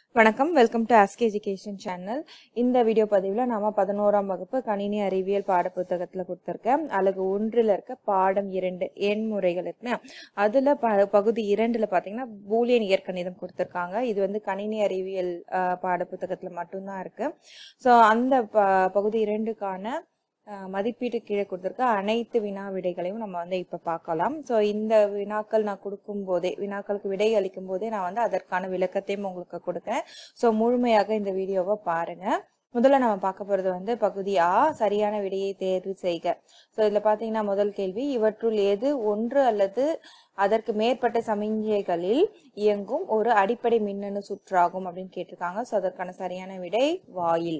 வணக்கம் welcome to Ask Education channel இந்த video பதிவில் நாம பதினோராம் வகுப்பு கணினி அறிவியல் பாடப்புத்தகத்தில் கொடுத்துருக்கேன் அழகு ஒன்றில் இருக்க பாடம் இரண்டு எண் முறைகள் இருக்குல்ல அதில் ப பகுதி இரண்டில் பார்த்தீங்கன்னா பூலியன் இயற்கணிதம் கொடுத்துருக்காங்க இது வந்து கணினி அறிவியல் அஹ், பாடப்புத்தகத்தில் மட்டும்தான் இருக்கு ஸோ அந்த ப பகுதி இரண்டுக்கான அஹ், மதிப்பீட்டு கீழே கொடுத்துருக்க அனைத்து வினா விடைகளையும் நம்ம வந்து இப்போ பார்க்கலாம் ஸோ இந்த வினாக்கள் நான் கொடுக்கும் போதே வினாக்களுக்கு விடை அளிக்கும் போதே நான் வந்து அதற்கான விளக்கத்தையும் உங்களுக்கு கொடுக்குறேன் ஸோ முழுமையாக இந்த வீடியோவை பாருங்க முதல்ல நம்ம பார்க்க போகிறது வந்து பகுதி ஆ சரியான விடையை தேர்வு செய்க ஸோ இதில் பார்த்தீங்கன்னா முதல் கேள்வி இவற்றுள் எது ஒன்று அல்லது அதற்கு மேற்பட்ட சமிஞ்சைகளில் இயங்கும் ஒரு அடிப்படை மின்னணு சுற்றாகும் அப்படின்னு கேட்டிருக்காங்க ஸோ அதற்கான சரியான விடை வாயில்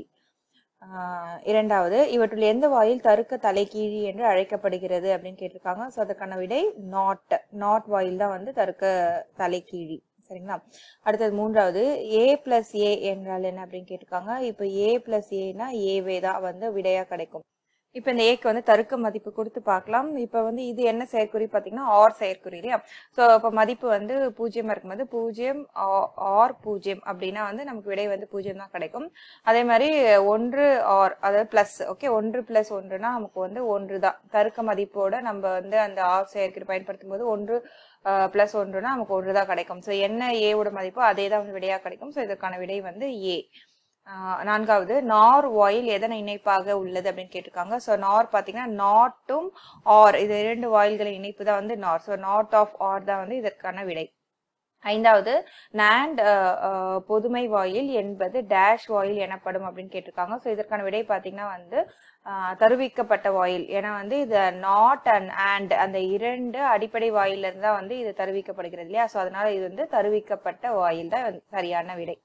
ஆஹ் இரண்டாவது இவற்றுள் எந்த வாயில் தருக்க தலைகீழி என்று அழைக்கப்படுகிறது அப்படின்னு கேட்டிருக்காங்க ஸோ அதற்கான விடை நாட் நாட் வாயில் தான் வந்து தருக்க தலைகீழி சரிங்களா அடுத்தது மூன்றாவது ஏ பிளஸ் ஏ என்றால் என்ன அப்படின்னு கேட்டிருக்காங்க இப்போ ஏ பிளஸ் ஏனா ஏவே தான் வந்து விடையா கிடைக்கும் இப்போ இந்த ஏக்கு வந்து தருக்க மதிப்பு கொடுத்து பார்க்கலாம் இப்போ வந்து இது என்ன செயற்குறி பார்த்தீங்கன்னா ஆர் செயற்குறி இல்லையா ஸோ இப்போ மதிப்பு வந்து பூஜ்ஜியமாக இருக்கும்போது பூஜ்ஜியம் ஆ- ஆர் பூஜ்ஜியம் அப்படின்னா வந்து நமக்கு விடை வந்து பூஜ்ஜியம் தான் கிடைக்கும் அதே மாதிரி ஒன்று ஆர் அதாவது ப்ளஸ் ஓகே ஒன்று ப்ளஸ் ஒன்றுனா நமக்கு வந்து ஒன்று தான் தருக்க மதிப்போட நம்ம வந்து அந்த ஆர் செயற்குறி பயன்படுத்தும் போது ஒன்று ப்ளஸ் ஒன்றுனா நமக்கு ஒன்று தான் கிடைக்கும் ஸோ என்ன ஏவோட மதிப்போ அதே தான் வந்து விடையாக கிடைக்கும் ஸோ இதற்கான விடை வந்து ஏ ஆஹ் நான்காவது நார் வாயில் எதனை இணைப்பாக உள்ளது அப்படின்னு கேட்டிருக்காங்க ஸோ நார் பார்த்தீங்கன்னா நாட்டும் ஆர் இது இரண்டு வாயில்களின் இணைப்பு தான் வந்து நார் ஸோ நாட் ஆஃப் ஆர் தான் வந்து இதற்கான விடை ஐந்தாவது நாண்ட் பொதுமை வாயில் என்பது டேஷ் வாயில் எனப்படும் அப்படின்னு கேட்டிருக்காங்க ஸோ இதற்கான விடை பார்த்தீங்கன்னா வந்து ஆஹ் தருவிக்கப்பட்ட வாயில் ஏன்னா வந்து இது நாட் அண்ட் அண்ட் அந்த இரண்டு அடிப்படை வாயில இருந்தா வந்து இது தருவிக்கப்படுகிறது இல்லையா ஸோ அதனால இது வந்து தருவிக்கப்பட்ட வாயில் தான் வந்து சரியான விடை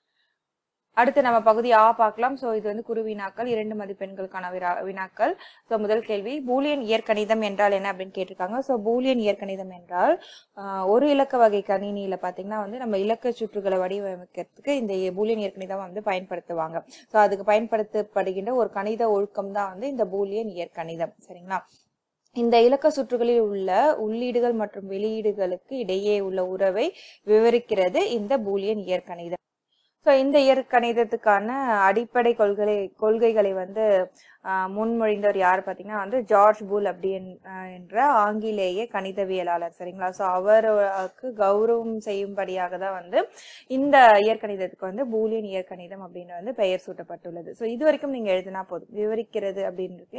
அடுத்து நம்ம பகுதி ஆ பார்க்கலாம் ஸோ இது வந்து குறு வினாக்கள் இரண்டு மதிப்பெண்களுக்கான விரா- வினாக்கள் ஸோ முதல் கேள்வி பூலியன் இயற்கணிதம் என்றால் என்ன அப்படின்னு கேட்டிருக்காங்க ஸோ பூலியன் இயற்கணிதம் என்றால் ஆஹ், ஒரு இலக்க வகை கணினியில பார்த்தீங்கன்னா வந்து நம்ம இலக்க சுற்றுகளை வடிவமைக்கிறதுக்கு இந்த பூலியன் இயற்கணிதம் வந்து பயன்படுத்துவாங்க ஸோ அதுக்கு பயன்படுத்தப்படுகின்ற ஒரு கணித ஒழுக்கம் தான் வந்து இந்த பூலியன் இயற்கணிதம் சரிங்களா இந்த இலக்க சுற்றுகளில் உள்ள உள்ளீடுகள் மற்றும் வெளியீடுகளுக்கு இடையே உள்ள உறவை விவரிக்கிறது இந்த பூலியன் இயற்கணிதம் ஸோ இந்த இயற்கணிதத்துக்கான அடிப்படை கொள்கை கொள்கைகளை வந்து ஆஹ், முன்மொழிந்தவர் யார் பார்த்தீங்கன்னா வந்து ஜார்ஜ் பூல் அப்படி என்- ஆஹ் என்ற ஆங்கிலேய கணிதவியலாளர் சரிங்களா ஸோ அவருக்கு கௌரவம் செய்யும்படியாக தான் வந்து இந்த இயற்கணிதத்துக்கு வந்து பூலியன் இயற்கணிதம் அப்படின்னு வந்து பெயர் சூட்டப்பட்டுள்ளது ஸோ இது வரைக்கும் நீங்க எழுதினா போதும் விவரிக்கிறது அப்படின்னு இருக்கு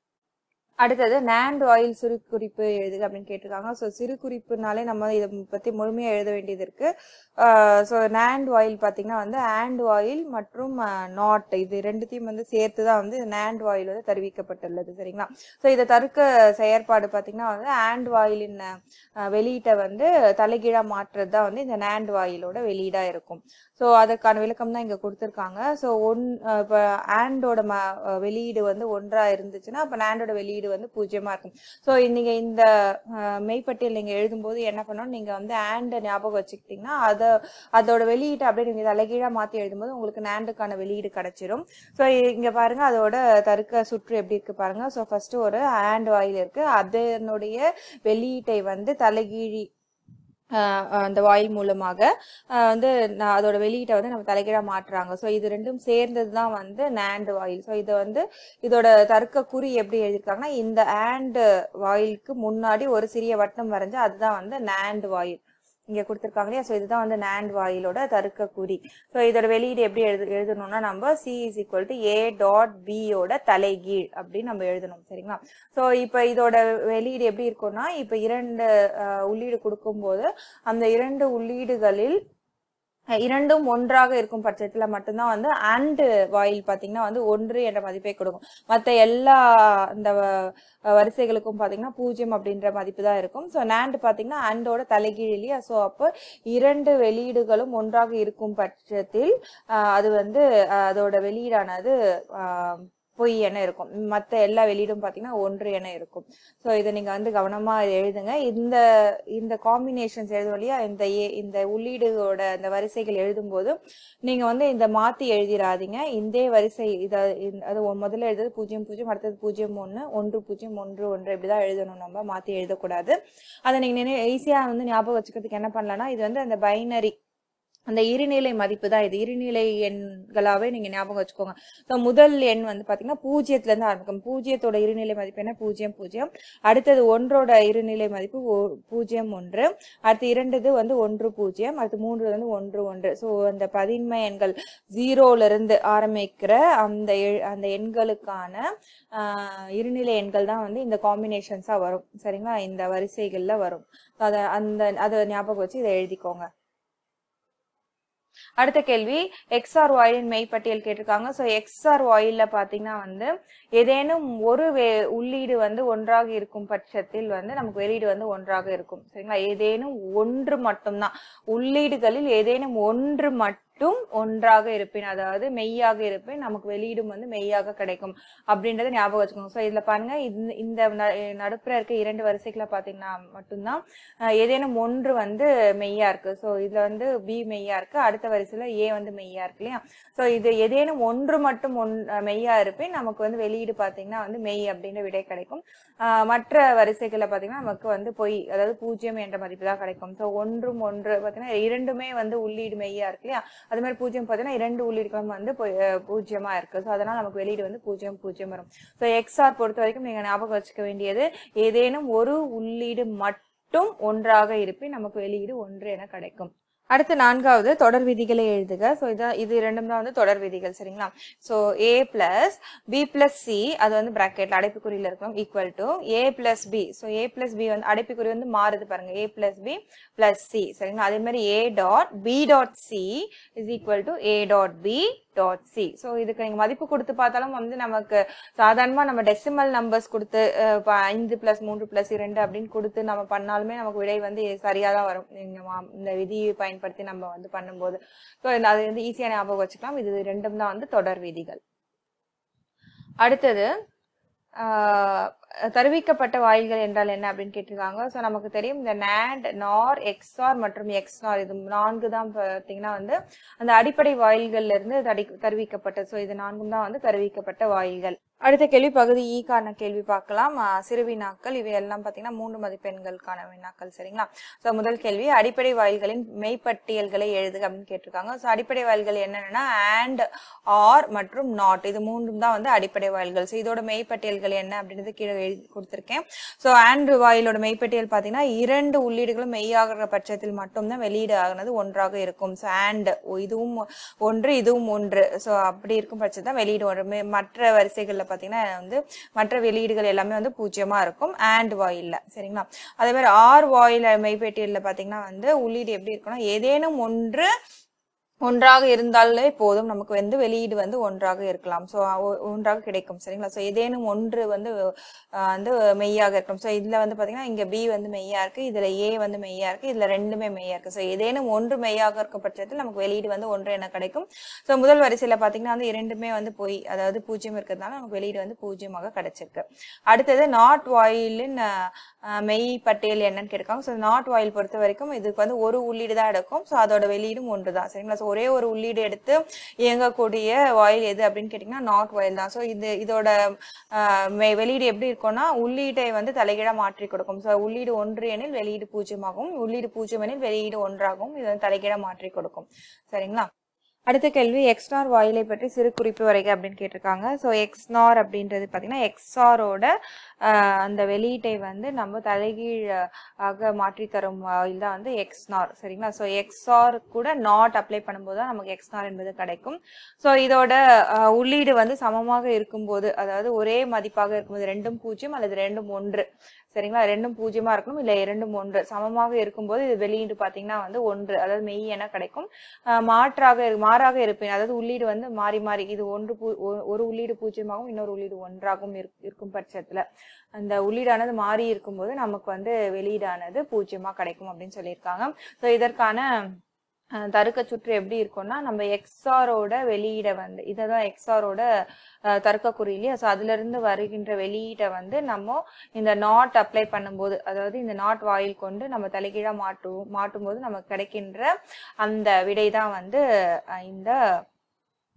அடுத்தது நேண்ட் ஆயில் சிறு குறிப்பு எழுதுக அப்படின்னு கேட்டிருக்காங்க ஸோ சிறு குறிப்புனாலே நம்ம இதை பற்றி முழுமையாக எழுத வேண்டியது இருக்கு ஸோ நேண்ட் ஆயில் பார்த்தீங்கன்னா வந்து ஆண்ட் ஆயில் மற்றும் நாட் இது ரெண்டுத்தையும் வந்து சேர்த்து தான் வந்து நேண்ட் ஆயில் வந்து தருவிக்கப்பட்டுள்ளது சரிங்களா ஸோ இதை தருக்க செயற்பாடு பார்த்தீங்கன்னா வந்து ஆண்ட் ஆயிலின் வெளியீட்டை வந்து தலைகீழாக மாற்றுறது தான் வந்து இந்த நேண்ட் ஆயிலோட வெளியீடாக இருக்கும் ஸோ அதற்கான விளக்கம் தான் இங்கே கொடுத்துருக்காங்க ஸோ ஒன் இப்போ ஆண்டோட ம அஹ் வெளியீடு வந்து ஒன்றாக இருந்துச்சுன்னா அப்போ ஆண்டோட வெளியீடு வந்து பூஜ்ஜியமாக இருக்கும் ஸோ நீங்கள் இந்த அஹ், மெய்ப்பட்டியல் நீங்கள் எழுதும்போது என்ன பண்ணணும் நீங்கள் வந்து ஆண்டை ஞாபகம் வச்சுக்கிட்டிங்கன்னா அதை அதோட வெளியீட்டை அப்படியே நீங்கள் தலைகீழாக மாற்றி எழுதும்போது உங்களுக்கு நேண்டுக்கான வெளியீடு கிடைச்சிரும் ஸோ இங்கே பாருங்க அதோட தருக்க சுற்று எப்படி இருக்கு பாருங்க ஸோ ஃபர்ஸ்ட் ஒரு ஆண்ட் வாயில் இருக்கு அதனுடைய வெளியீட்டை வந்து தலைகீழி ஆஹ் ஆஹ் அந்த வாயில் மூலமாக ஆஹ் வந்து நான் அதோட வெளியீட்டை வந்து நம்ம தலைகீழாக மாற்றுறாங்க ஸோ இது ரெண்டும் சேர்ந்தது தான் வந்து நேண்டு வாயில் ஸோ இதை வந்து இதோட தர்க்க குறி எப்படி எழுதியிருக்காங்கன்னா இந்த ஆண்டு வாயிலுக்கு முன்னாடி ஒரு சிறிய வட்டம் வரைஞ்சு அதுதான் வந்து நேண்டு வாயில் இங்க கொடுத்துருக்காங்க இல்லையா ஸோ இதுதான் வந்து நேண்ட் வாயிலோட தருக்க குறி ஸோ இதோட வெளியீடு எப்படி எழுது எழுதணும்னா நம்ம C is equal to A dot பியோட தலைகீழ் அப்படின்னு நம்ம எழுதணும் சரிங்களா ஸோ இப்போ இதோட வெளியீடு எப்படி இருக்கும்னா இப்போ இரண்டு அஹ், உள்ளீடு கொடுக்கும்போது அந்த இரண்டு உள்ளீடுகளில் அஹ், இரண்டும் ஒன்றாக இருக்கும் பட்சத்துல மட்டும்தான் வந்து அண்டு வாயில் பாத்தீங்கன்னா வந்து ஒன்று என்ற மதிப்பை கொடுக்கும் மற்ற எல்லா இந்த வ- வரிசைகளுக்கும் பாத்தீங்கன்னா பூஜ்ஜியம் அப்படின்ற மதிப்பு தான் இருக்கும் ஸோ நேண்டு பாத்தீங்கன்னா அண்டோட தலைகீழ் இல்லையா ஸோ அப்போ இரண்டு வெளியீடுகளும் ஒன்றாக இருக்கும் பட்சத்தில் அஹ், அது வந்து அஹ், அதோட வெளியீடானது அஹ், பொய் என இருக்கும் மற்ற எல்லா வெளியீடும் பார்த்தீங்கன்னா ஒன்று என இருக்கும் ஸோ இதை நீங்கள் வந்து கவனமாக எழுதுங்க இந்த இந்த காம்பினேஷன்ஸ் எழுதும் இல்லையா இந்த ஏ- இந்த உள்ளீடுகளோட இந்த வரிசைகள் எழுதும்போது நீங்கள் வந்து இந்த மாற்றி எழுதிடாதீங்க இந்த வரிசை இதை இந்த- அது ஒ- முதல்ல எழுதுறது பூஜ்ஜியம் பூஜ்ஜியம் அடுத்தது பூஜ்ஜியம் ஒன்று ஒன்று பூஜ்ஜியம் ஒன்று ஒன்று இப்படி தான் எழுதணும் நம்ம மாற்றி எழுதக்கூடாது அதை நீங்கள் ஈஸியாக வந்து ஞாபகம் வச்சுக்கிறதுக்கு என்ன பண்ணலாம்னா இது வந்து அந்த பைனரி அந்த இருநிலை மதிப்பு தான் இது இருநிலை எண்களாவே நீங்க ஞாபகம் வச்சுக்கோங்க ஸோ முதல் எண் வந்து பாத்தீங்கன்னா பூஜ்ஜியத்துல இருந்து ஆரம்பிக்கும் பூஜ்ஜியத்தோட இருநிலை மதிப்பு என்ன பூஜ்ஜியம் பூஜ்ஜியம் அடுத்தது ஒன்றோட இருநிலை மதிப்பு ஒ- பூஜ்ஜியம் ஒன்று அடுத்து இரண்டுது வந்து ஒன்று பூஜ்ஜியம் அடுத்து மூன்று வந்து ஒன்று ஒன்று ஸோ அந்த பதின்ம எண்கள் ஜீரோல இருந்து ஆரம்பிக்கிற அந்த எ- அந்த எண்களுக்கான ஆஹ், இருநிலை எண்கள் தான் வந்து இந்த காம்பினேஷன்ஸா வரும் சரிங்களா இந்த வரிசைகள்ல வரும் அதை அந்த அதை ஞாபகம் வச்சு இதை எழுதிக்கோங்க அடுத்த கேள்வி எக்ஸ்ஆர் வாயிலின் மெய்ப்பட்டியல் கேட்டிருக்காங்க ஸோ எக்ஸ்ஆர் வாயில்ல பாத்தீங்கன்னா வந்து ஏதேனும் ஒரு வே உள்ளீடு வந்து ஒன்றாக இருக்கும் பட்சத்தில் வந்து நமக்கு வெளியீடு வந்து ஒன்றாக இருக்கும் சரிங்களா ஏதேனும் ஒன்று மட்டும்தான் உள்ளீடுகளில் ஏதேனும் ஒன்று மட்டும் ஒன்றாக இருப்பின் அதாவது மெய்யாக இருப்பின் நமக்கு வெளியீடும் வந்து மெய்யாக கிடைக்கும் அப்படின்றத ஞாபகம் வச்சுக்கோங்க ஸோ இதுல பாருங்க இந்த- இந்த ந- நடுப்புற இருக்க இரண்டு வரிசைகளை பாத்தீங்கன்னா மட்டும்தான் அஹ், ஏதேனும் ஒன்று வந்து மெய்யா இருக்கு ஸோ இதுல வந்து பி மெய்யா இருக்கு அடுத்த வரிசையில ஏ வந்து மெய்யா இருக்கு இல்லையா ஸோ இது ஏதேனும் ஒன்று மட்டும் ஒன் அஹ், மெய்யா இருப்பின் நமக்கு வந்து வெளியீடு பாத்தீங்கன்னா வந்து மெய் அப்படின்ற விடை கிடைக்கும் ஆஹ், மற்ற வரிசைகளை பாத்தீங்கன்னா நமக்கு வந்து பொய் அதாவது பூஜ்ஜியம் என்ற மதிப்பு தான் கிடைக்கும் ஸோ ஒன்றும் ஒன்று பாத்தீங்கன்னா இரண்டுமே வந்து உள்ளீடு மெய்யா இருக்கு இல்லையா அது மாதிரி பூஜ்ஜியம் பார்த்தீங்கன்னா இரண்டு உள்ளீடுகளும் வந்து பொய்- அஹ், பூஜ்ஜியமா இருக்கு ஸோ அதனால நமக்கு வெளியீடு வந்து பூஜ்ஜியம் பூஜ்ஜியம் வரும் ஸோ எக்ஸ்ஆர் பொறுத்த வரைக்கும் நீங்க ஞாபகம் வச்சுக்க வேண்டியது ஏதேனும் ஒரு உள்ளீடு மட்டும் ஒன்றாக இருப்பின் நமக்கு வெளியீடு ஒன்று என கிடைக்கும் அடுத்து நான்காவது தொடர் விதிகளை எழுதுக ஸோ இதான் இது இரண்டும் தான் வந்து தொடர் விதிகள் சரிங்களா so A plus B plus C அது வந்து பிராக்கெட்ல அடைப்புக்குறியில இருக்கும் equal to A plus B so A plus B வந்து அடைப்புக்குறி வந்து மாறுது பாருங்க A plus B plus C சரிங்களா அதே மாதிரி A dot B dot C is equal to A dot B dot C so இதுக்கு நீங்க மதிப்பு கொடுத்து பார்த்தாலும் வந்து நமக்கு சாதாரணமா நம்ம டெசிமல் நம்பர்ஸ் கொடுத்து அஹ், இப்ப ஐந்து பிளஸ் மூன்று பிளஸ் இரண்டு அப்படின்னு கொடுத்து நம்ம பண்ணாலுமே நமக்கு விடை வந்து சரியா தான் வரும் நீங்க மா- இந்த விதியை பயன்படுத்தி நம்ம வந்து பண்ணும்போது ஸோ அது வந்து ஈஸியா ஞாபகம் வச்சுக்கலாம் இது ரெண்டும் தான் வந்து தொடர் விதிகள் அடுத்தது ஆஹ் தருவிக்கப்பட்ட வாயில்கள் என்றால் என்ன அப்படின்னு கேட்டிருக்காங்க ஸோ நமக்கு தெரியும் இந்த நேண்ட் நார் எக்ஸ்ஆர் மற்றும் எக்ஸ்நார் இது நான்கு தான் பார்த்தீங்கன்னா வந்து அந்த அடிப்படை வாயில்கள்ல இருந்து தடி தருவிக்கப்பட்ட ஸோ இது நான்கும் தான் வந்து தருவிக்கப்பட்ட வாயில்கள் அடுத்த கேள்வி பகுதி ஈக்கான கேள்வி பார்க்கலாம் ஆஹ் சிறு வினாக்கள் இவை எல்லாம் பார்த்தீங்கன்னா மூன்று மதிப்பெண்களுக்கான வினாக்கள் சரிங்களா ஸோ முதல் கேள்வி அடிப்படை வாயில்களின் மெய்ப்பட்டியல்களை எழுதுக அப்படின்னு கேட்டிருக்காங்க ஸோ அடிப்படை வாயில்கள் என்னென்னா அண்ட் ஆர் மற்றும் நாட் இது மூன்றும் தான் வந்து அடிப்படை வாயில்கள் ஸோ இதோட மெய்ப்பட்டியல்கள் என்ன அப்படின்றது கீழே எழுதி கொடுத்துருக்கேன் ஸோ ஆண்ட் வாயிலோட மெய்ப்பட்டியல் பார்த்தீங்கன்னா இரண்டு உள்ளீடுகளும் மெய்யாகிற பட்சத்தில் மட்டும்தான் வெளியீடு ஆகுனது ஒன்றாக இருக்கும் ஸோ ஆண்ட் இதுவும் ஒன்று இதுவும் ஒன்று ஸோ அப்படி இருக்கும் பட்சத்தில் வெளியீடு ஒன்று மே- மற்ற வரிசைகளில் பார்த்தீங்கன்னா வந்து மற்ற வெளியீடுகள் எல்லாமே வந்து பூஜ்ஜியமா இருக்கும் ஆண்ட் வாயில்ல சரிங்களா அதே மாதிரி ஆர் வாயில் மெய்ப்பேட்டியல்ல பார்த்தீங்கன்னா வந்து உள்ளீடு எப்படி இருக்கும்னா ஏதேனும் ஒன்று ஒன்றாக இருந்தாலே போதும் நமக்கு வந்து வெளியீடு வந்து ஒன்றாக இருக்கலாம் ஸோ ஒன்றாக கிடைக்கும் சரிங்களா ஸோ ஏதேனும் ஒன்று வந்து அஹ், வந்து மெய்யாக இருக்கும் ஸோ இதில் வந்து பார்த்தீங்கன்னா இங்கே பி வந்து மெய்யா இருக்கு இதில் ஏ வந்து மெய்யா இருக்கு இதில் ரெண்டுமே மெய்யா இருக்கு ஸோ ஏதேனும் ஒன்று மெய்யாக இருக்கும் பட்சத்தில் நமக்கு வெளியீடு வந்து ஒன்று என கிடைக்கும் ஸோ முதல் வரிசையில் பார்த்தீங்கன்னா வந்து இரண்டுமே வந்து பொய் அதாவது பூஜ்ஜியம் இருக்கிறதுனால நமக்கு வெளியீடு வந்து பூஜ்ஜியமாக கிடைச்சிருக்கு அடுத்தது நாட் வாயிலின் அஹ், மெய் பட்டியல் என்னன்னு கேட்காங்க ஸோ நாட் வாயில் பொறுத்த வரைக்கும் இதுக்கு வந்து ஒரு உள்ளீடு தான் எடுக்கும் ஸோ அதோட வெளியீடும் ஒன்று தான் சரிங்களா ஸோ ஒரே ஒரு உள்ளீடு எடுத்து இயங்கக்கூடிய வாயில் எது அப்படின்னு கேட்டிங்கன்னா நாட் வாயில் தான் ஸோ இது இதோட அஹ், மெ- வெளியீடு எப்படி இருக்கும்னா உள்ளீட்டை வந்து தலைகீழாக மாற்றி கொடுக்கும் ஸோ உள்ளீடு ஒன்று எனில் வெளியீடு பூஜ்ஜியமாகவும் உள்ளீடு பூஜ்ஜியம் எனில் வெளியீடு ஒன்றாகவும் இது வந்து தலைகீழாக மாற்றி கொடுக்கும் சரிங்களா அடுத்த கேள்வி எக்ஸ்நார் வாயிலை பற்றி சிறு குறிப்பு வரைக அப்படின்னு கேட்டிருக்காங்க ஸோ எக்ஸ்நார் அப்படின்றது பார்த்தீங்கன்னா எக்ஸ்ஆரோட அந்த வெளியீட்டை வந்து நம்ம தலைகீழ் ஆக மாற்றி தரும் வாயில் தான் வந்து எக்ஸ்நார் சரிங்களா ஸோ எக்ஸ்ஆர் கூட நாட் அப்ளை பண்ணும்போது தான் நமக்கு எக்ஸ்நார் என்பது கிடைக்கும் ஸோ இதோட அஹ், உள்ளீடு வந்து சமமாக இருக்கும்போது அதாவது ஒரே மதிப்பாக இருக்கும்போது ரெண்டும் பூஜ்ஜியம் அல்லது ரெண்டும் ஒன்று சரிங்களா ரெண்டும் பூஜ்ஜியமா இருக்கணும் இல்லை இரண்டும் ஒன்று சமமாக இருக்கும்போது இது வெளியீடு பார்த்தீங்கன்னா வந்து ஒன்று அதாவது மெய் என கிடைக்கும் அஹ், மாற்றாக இரு- மாறாக இருப்பேன் அதாவது உள்ளீடு வந்து மாறி மாறி இது ஒன்று பூ- ஒ- ஒரு உள்ளீடு பூஜ்ஜியமாகவும் இன்னொரு உள்ளீடு ஒன்றாகவும் இருக்- இருக்கும் பட்சத்துல அந்த உள்ளீடானது மாறி இருக்கும்போது நமக்கு வந்து வெளியீடானது பூஜ்ஜியமா கிடைக்கும் அப்படின்னு சொல்லியிருக்காங்க ஸோ இதற்கான அஹ், தருக்க சுற்று எப்படி இருக்கும்னா நம்ம எக்ஸ்ஆரோட வெளியீடை வந்து இதை தான் எக்ஸ்ஆரோட தர்க்க குறி இல்லையா ஸோ அதுல இருந்து வருகின்ற வெளியீட்டை வந்து நம்ம இந்த நாட் அப்ளை பண்ணும்போது அதாவது இந்த நாட் வாயில் கொண்டு நம்ம தலைகீழா மாட்டுவோம் மாட்டும் போது நமக்கு கிடைக்கின்ற அந்த விடை தான் வந்து அஹ், இந்த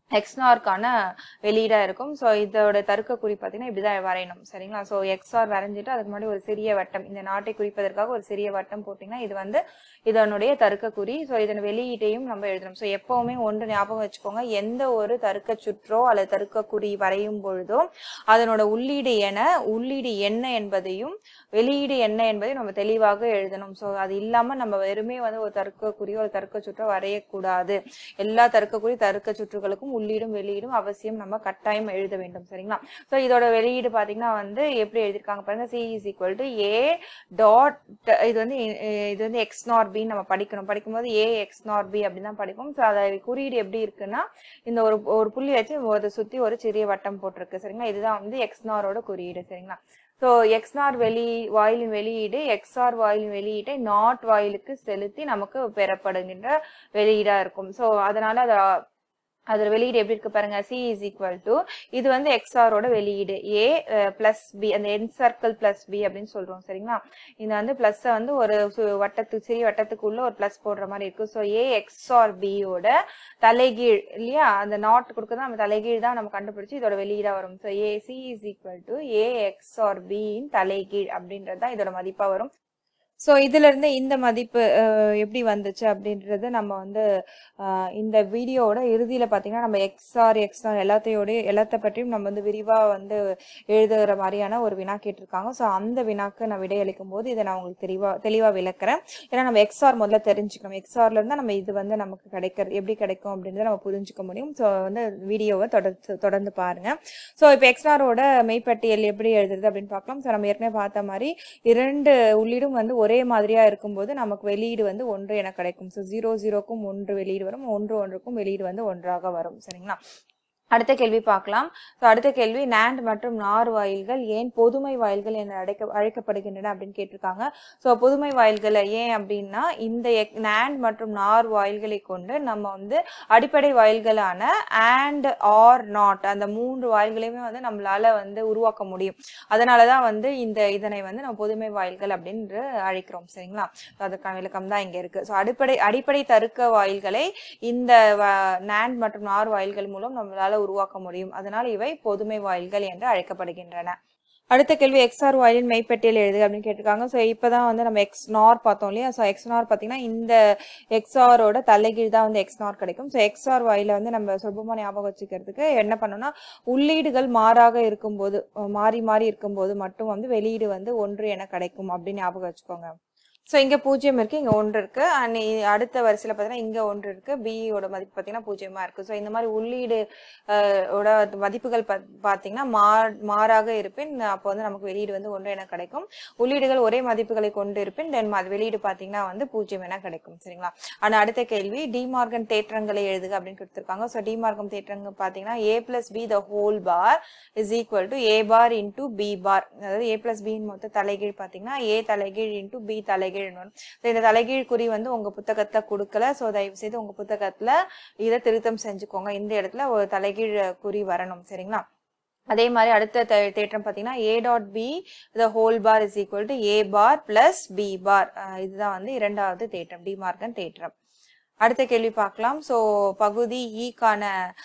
எக்ஸ்னார்க்கான வெளியீடா இருக்கும் ஸோ இதோட தருக்க குறி பார்த்தீங்கன்னா இப்படிதான் வரையணும் சரிங்களா ஸோ எக்ஸ்ஆர் வரைஞ்சிட்டு அதுக்கு முன்னாடி ஒரு சிறிய வட்டம் இந்த நாட்டை குறிப்பதற்காக ஒரு சிறிய வட்டம் போட்டிங்கன்னா இது வந்து இதனுடைய தருக்க குறி ஸோ இதன் வெளியீட்டையும் நம்ம எழுதணும் ஸோ எப்பவுமே ஒன்று ஞாபகம் வச்சுக்கோங்க எந்த ஒரு தருக்க சுற்றோ அல்லது தருக்க குறி வரையும் பொழுதோ அதனோட உள்ளீடு என உள்ளீடு என்ன என்பதையும் வெளியீடு என்ன என்பதையும் நம்ம தெளிவாக எழுதணும் ஸோ அது இல்லாம நம்ம வெறுமே வந்து ஒரு தருக்க குறியோ ஒரு தருக்க சுற்றோ வரையக்கூடாது எல்லா தருக்க குறி தருக்க சுற்றுகளுக்கும் உள்ளீடும் வெளியீடும் அவசியம் நம்ம கட்டாயம் எழுத வேண்டும் சரிங்களா ஸோ இதோட வெளியீடு பாத்தீங்கன்னா வந்து எப்படி எழுதியிருக்காங்க பாருங்க C is equal to A dot இது வந்து அஹ் இது வந்து எக்ஸ் நார் பி நம்ம படிக்கணும் படிக்கும்போது ஏ எக்ஸ் நார் பி அப்படின்னு தான் படிப்போம் ஸோ அதை குறியீடு எப்படி இருக்குன்னா இந்த ஒரு ஒரு புள்ளி வச்சு அதை சுத்தி ஒரு சிறிய வட்டம் போட்டிருக்கு சரிங்களா இதுதான் வந்து எக்ஸ் நாரோட குறியீடு சரிங்களா ஸோ எக்ஸ்நார் வெளி வாயிலின் வெளியீடு எக்ஸ்ஆர் வாயிலின் வெளியீட்டை நாட் வாயிலுக்கு செலுத்தி நமக்கு பெறப்படுகின்ற வெளியீடா இருக்கும் ஸோ அதனால அதை அதோட வெளியீடு எப்படி இருக்கு பாருங்க சி இஸ் ஈக்குவல் டு இது வந்து எக்ஸ்ஆரோட வெளியீடு ஏ பிளஸ் பி அந்த என் சர்க்கிள் பிளஸ் பி அப்படின்னு சொல்றோம் சரிங்களா இந்த வந்து பிளஸ் வந்து ஒரு சு- வட்டத்துக்கு சிறிய வட்டத்துக்குள்ள ஒரு பிளஸ் போடுற மாதிரி இருக்கு ஸோ ஏ எக்ஸ்ஆர் பியோட தலைகீழ் இல்லையா அந்த நாட் கொடுக்கறது நம்ம தலைகீழ் தான் நம்ம கண்டுபிடிச்சு இதோட வெளியீடா வரும் so A C is equal to A XOR பியின் தலைகீழ் அப்படின்றது தான் இதோட மதிப்பா வரும் ஸோ இதுல இருந்து இந்த மதிப்பு அஹ், எப்படி வந்துச்சு அப்படின்றது நம்ம வந்து அஹ், இந்த வீடியோவோட இறுதியில பாத்தீங்கன்னா நம்ம எக்ஸ்ஆர் எக்ஸ்ஆர் எல்லாத்தையோட எல்லாத்த பற்றியும் நம்ம வந்து விரிவா வந்து எழுதுகிற மாதிரியான ஒரு வினா கேட்டிருக்காங்க ஸோ அந்த வினாக்கு நான் விடையளிக்கும் போது இதை நான் உங்களுக்கு தெளிவா தெளிவா விளக்குறேன் ஏன்னா நம்ம எக்ஸ்ஆர் முதல்ல தெரிஞ்சுக்கணும் எக்ஸ்ஆர்ல இருந்தா நம்ம இது வந்து நமக்கு கிடைக்கிறது எப்படி கிடைக்கும் அப்படின்றத நம்ம புரிஞ்சுக்க முடியும் ஸோ வந்து வீடியோவை தொடர்ந்து தொடர்ந்து பாருங்க ஸோ இப்போ எக்ஸ்ஆரோட மெய்ப்பட்டியல் எப்படி எழுதுறது அப்படின்னு பார்க்கலாம் ஸோ நம்ம ஏற்கனவே பார்த்த மாதிரி இரண்டு உள்ளீடும் வந்து ஒரே மாதிரியா இருக்கும்போது நமக்கு வெளியீடு வந்து ஒன்று என கிடைக்கும் ஸோ ஜீரோ ஜீரோக்கும் ஒன்று வெளியீடு வரும் ஒன்று ஒன்றுக்கும் வெளியீடு வந்து ஒன்றாக வரும் சரிங்களா அடுத்த கேள்வி பார்க்கலாம் ஸோ அடுத்த கேள்வி நாண்ட் மற்றும் நார் வாயில்கள் ஏன் பொதுமை வாயில்கள் என அழைக்க அழைக்கப்படுகின்றன அப்படின்னு கேட்டிருக்காங்க ஸோ பொதுமை வாயில்கள் ஏன் அப்படின்னா இந்த நாண்ட் மற்றும் நார் வாயில்களை கொண்டு நம்ம வந்து அடிப்படை வாயில்களான and ஆர் நாட் அந்த மூன்று வாயில்களையுமே வந்து நம்மளால வந்து உருவாக்க முடியும் அதனாலதான் வந்து இந்த இதனை வந்து நம்ம பொதுமை வாயில்கள் அப்படின்னு அழைக்கிறோம் சரிங்களா So அதுக்கான விளக்கம் தான் இங்க இருக்கு ஸோ அடிப்படை அடிப்படை தருக்க வாயில்களை இந்த நாண்ட் மற்றும் நார் வாயில்கள் மூலம் நம்மளால உருவாக்க முடியும் அதனால் இவை பொதுமை வாயில்கள் என்று அழைக்கப்படுகின்றன அடுத்த கேள்வி எக்ஸ்ஆர் வாயிலின் மெய்ப்பட்டியல் எழுது அப்படின்னு கேட்டிருக்காங்க ஸோ இப்போதான் வந்து நம்ம எக்ஸ் நார் பார்த்தோம் இல்லையா ஸோ எக்ஸ் நார் பார்த்தீங்கன்னா இந்த எக்ஸ்ஆரோட தலைகீழ் தான் வந்து எக்ஸ் நார் கிடைக்கும் ஸோ எக்ஸ்ஆர் வாயில வந்து நம்ம சுலபமாக ஞாபகம் வச்சுக்கிறதுக்கு என்ன பண்ணோம்னா உள்ளீடுகள் மாறாக இருக்கும்போது அஹ் மாறி மாறி இருக்கும்போது மட்டும் வந்து வெளியீடு வந்து ஒன்று என கிடைக்கும் அப்படின்னு ஞாபகம் வச்சுக்கோங்க ஸோ இங்கே பூஜ்ஜியம் இருக்கு இங்கே ஒன்று இருக்கு அண்ட் அடுத்த வரிசையில் பார்த்தீங்கன்னா இங்கே ஒன்று இருக்கு பியோட மதிப்பு பார்த்தீங்கன்னா பூஜ்ஜியமா இருக்கு ஸோ இந்த மாதிரி உள்ளீடு அஹ், ஓட மதிப்புகள் பா- பார்த்தீங்கன்னா மா மாறாக இருப்பின் அப்போ வந்து நமக்கு வெளியீடு வந்து ஒன்று என கிடைக்கும் உள்ளீடுகள் ஒரே மதிப்புகளை கொண்டு இருப்பின் தென் அது வெளியீடு பார்த்தீங்கன்னா வந்து பூஜ்ஜியம் என கிடைக்கும் சரிங்களா ஆனால் அடுத்த கேள்வி டிமார்கன் தேற்றங்களை எழுதுக அப்படின்னு கொடுத்துருக்காங்க ஸோ டிமார்கன் தேற்றங்கள் பார்த்தீங்கன்னா A plus B the whole bar is equal to A bar into B bar அதாவது ஏ பிளஸ் பின்னு மொத்த தலைகீழ் பார்த்தீங்கன்னா ஏ தலைகீழ் இன்டூ பி தலைகீழ் வரும் So, இந்த தலைகீழ் குறி வந்து உங்க புத்தகத்துல கொடுக்கல ஸோ தயவு செய்து உங்க புத்தகத்துல இதை திருத்தம் செஞ்சுக்கோங்க இந்த இடத்துல ஒரு தலைகீழ் குறி வரணும் சரிங்களா அதே மாதிரி அடுத்த தே- தேற்றம் பார்த்தீங்கன்னா A dot B the whole bar is equal to A bar plus B bar இதுதான் வந்து இரண்டாவது தேற்றம் டிமார்கன் தேற்றம் அடுத்த கேள்வி பார்க்கலாம் ஸோ பகுதி ஈக்கான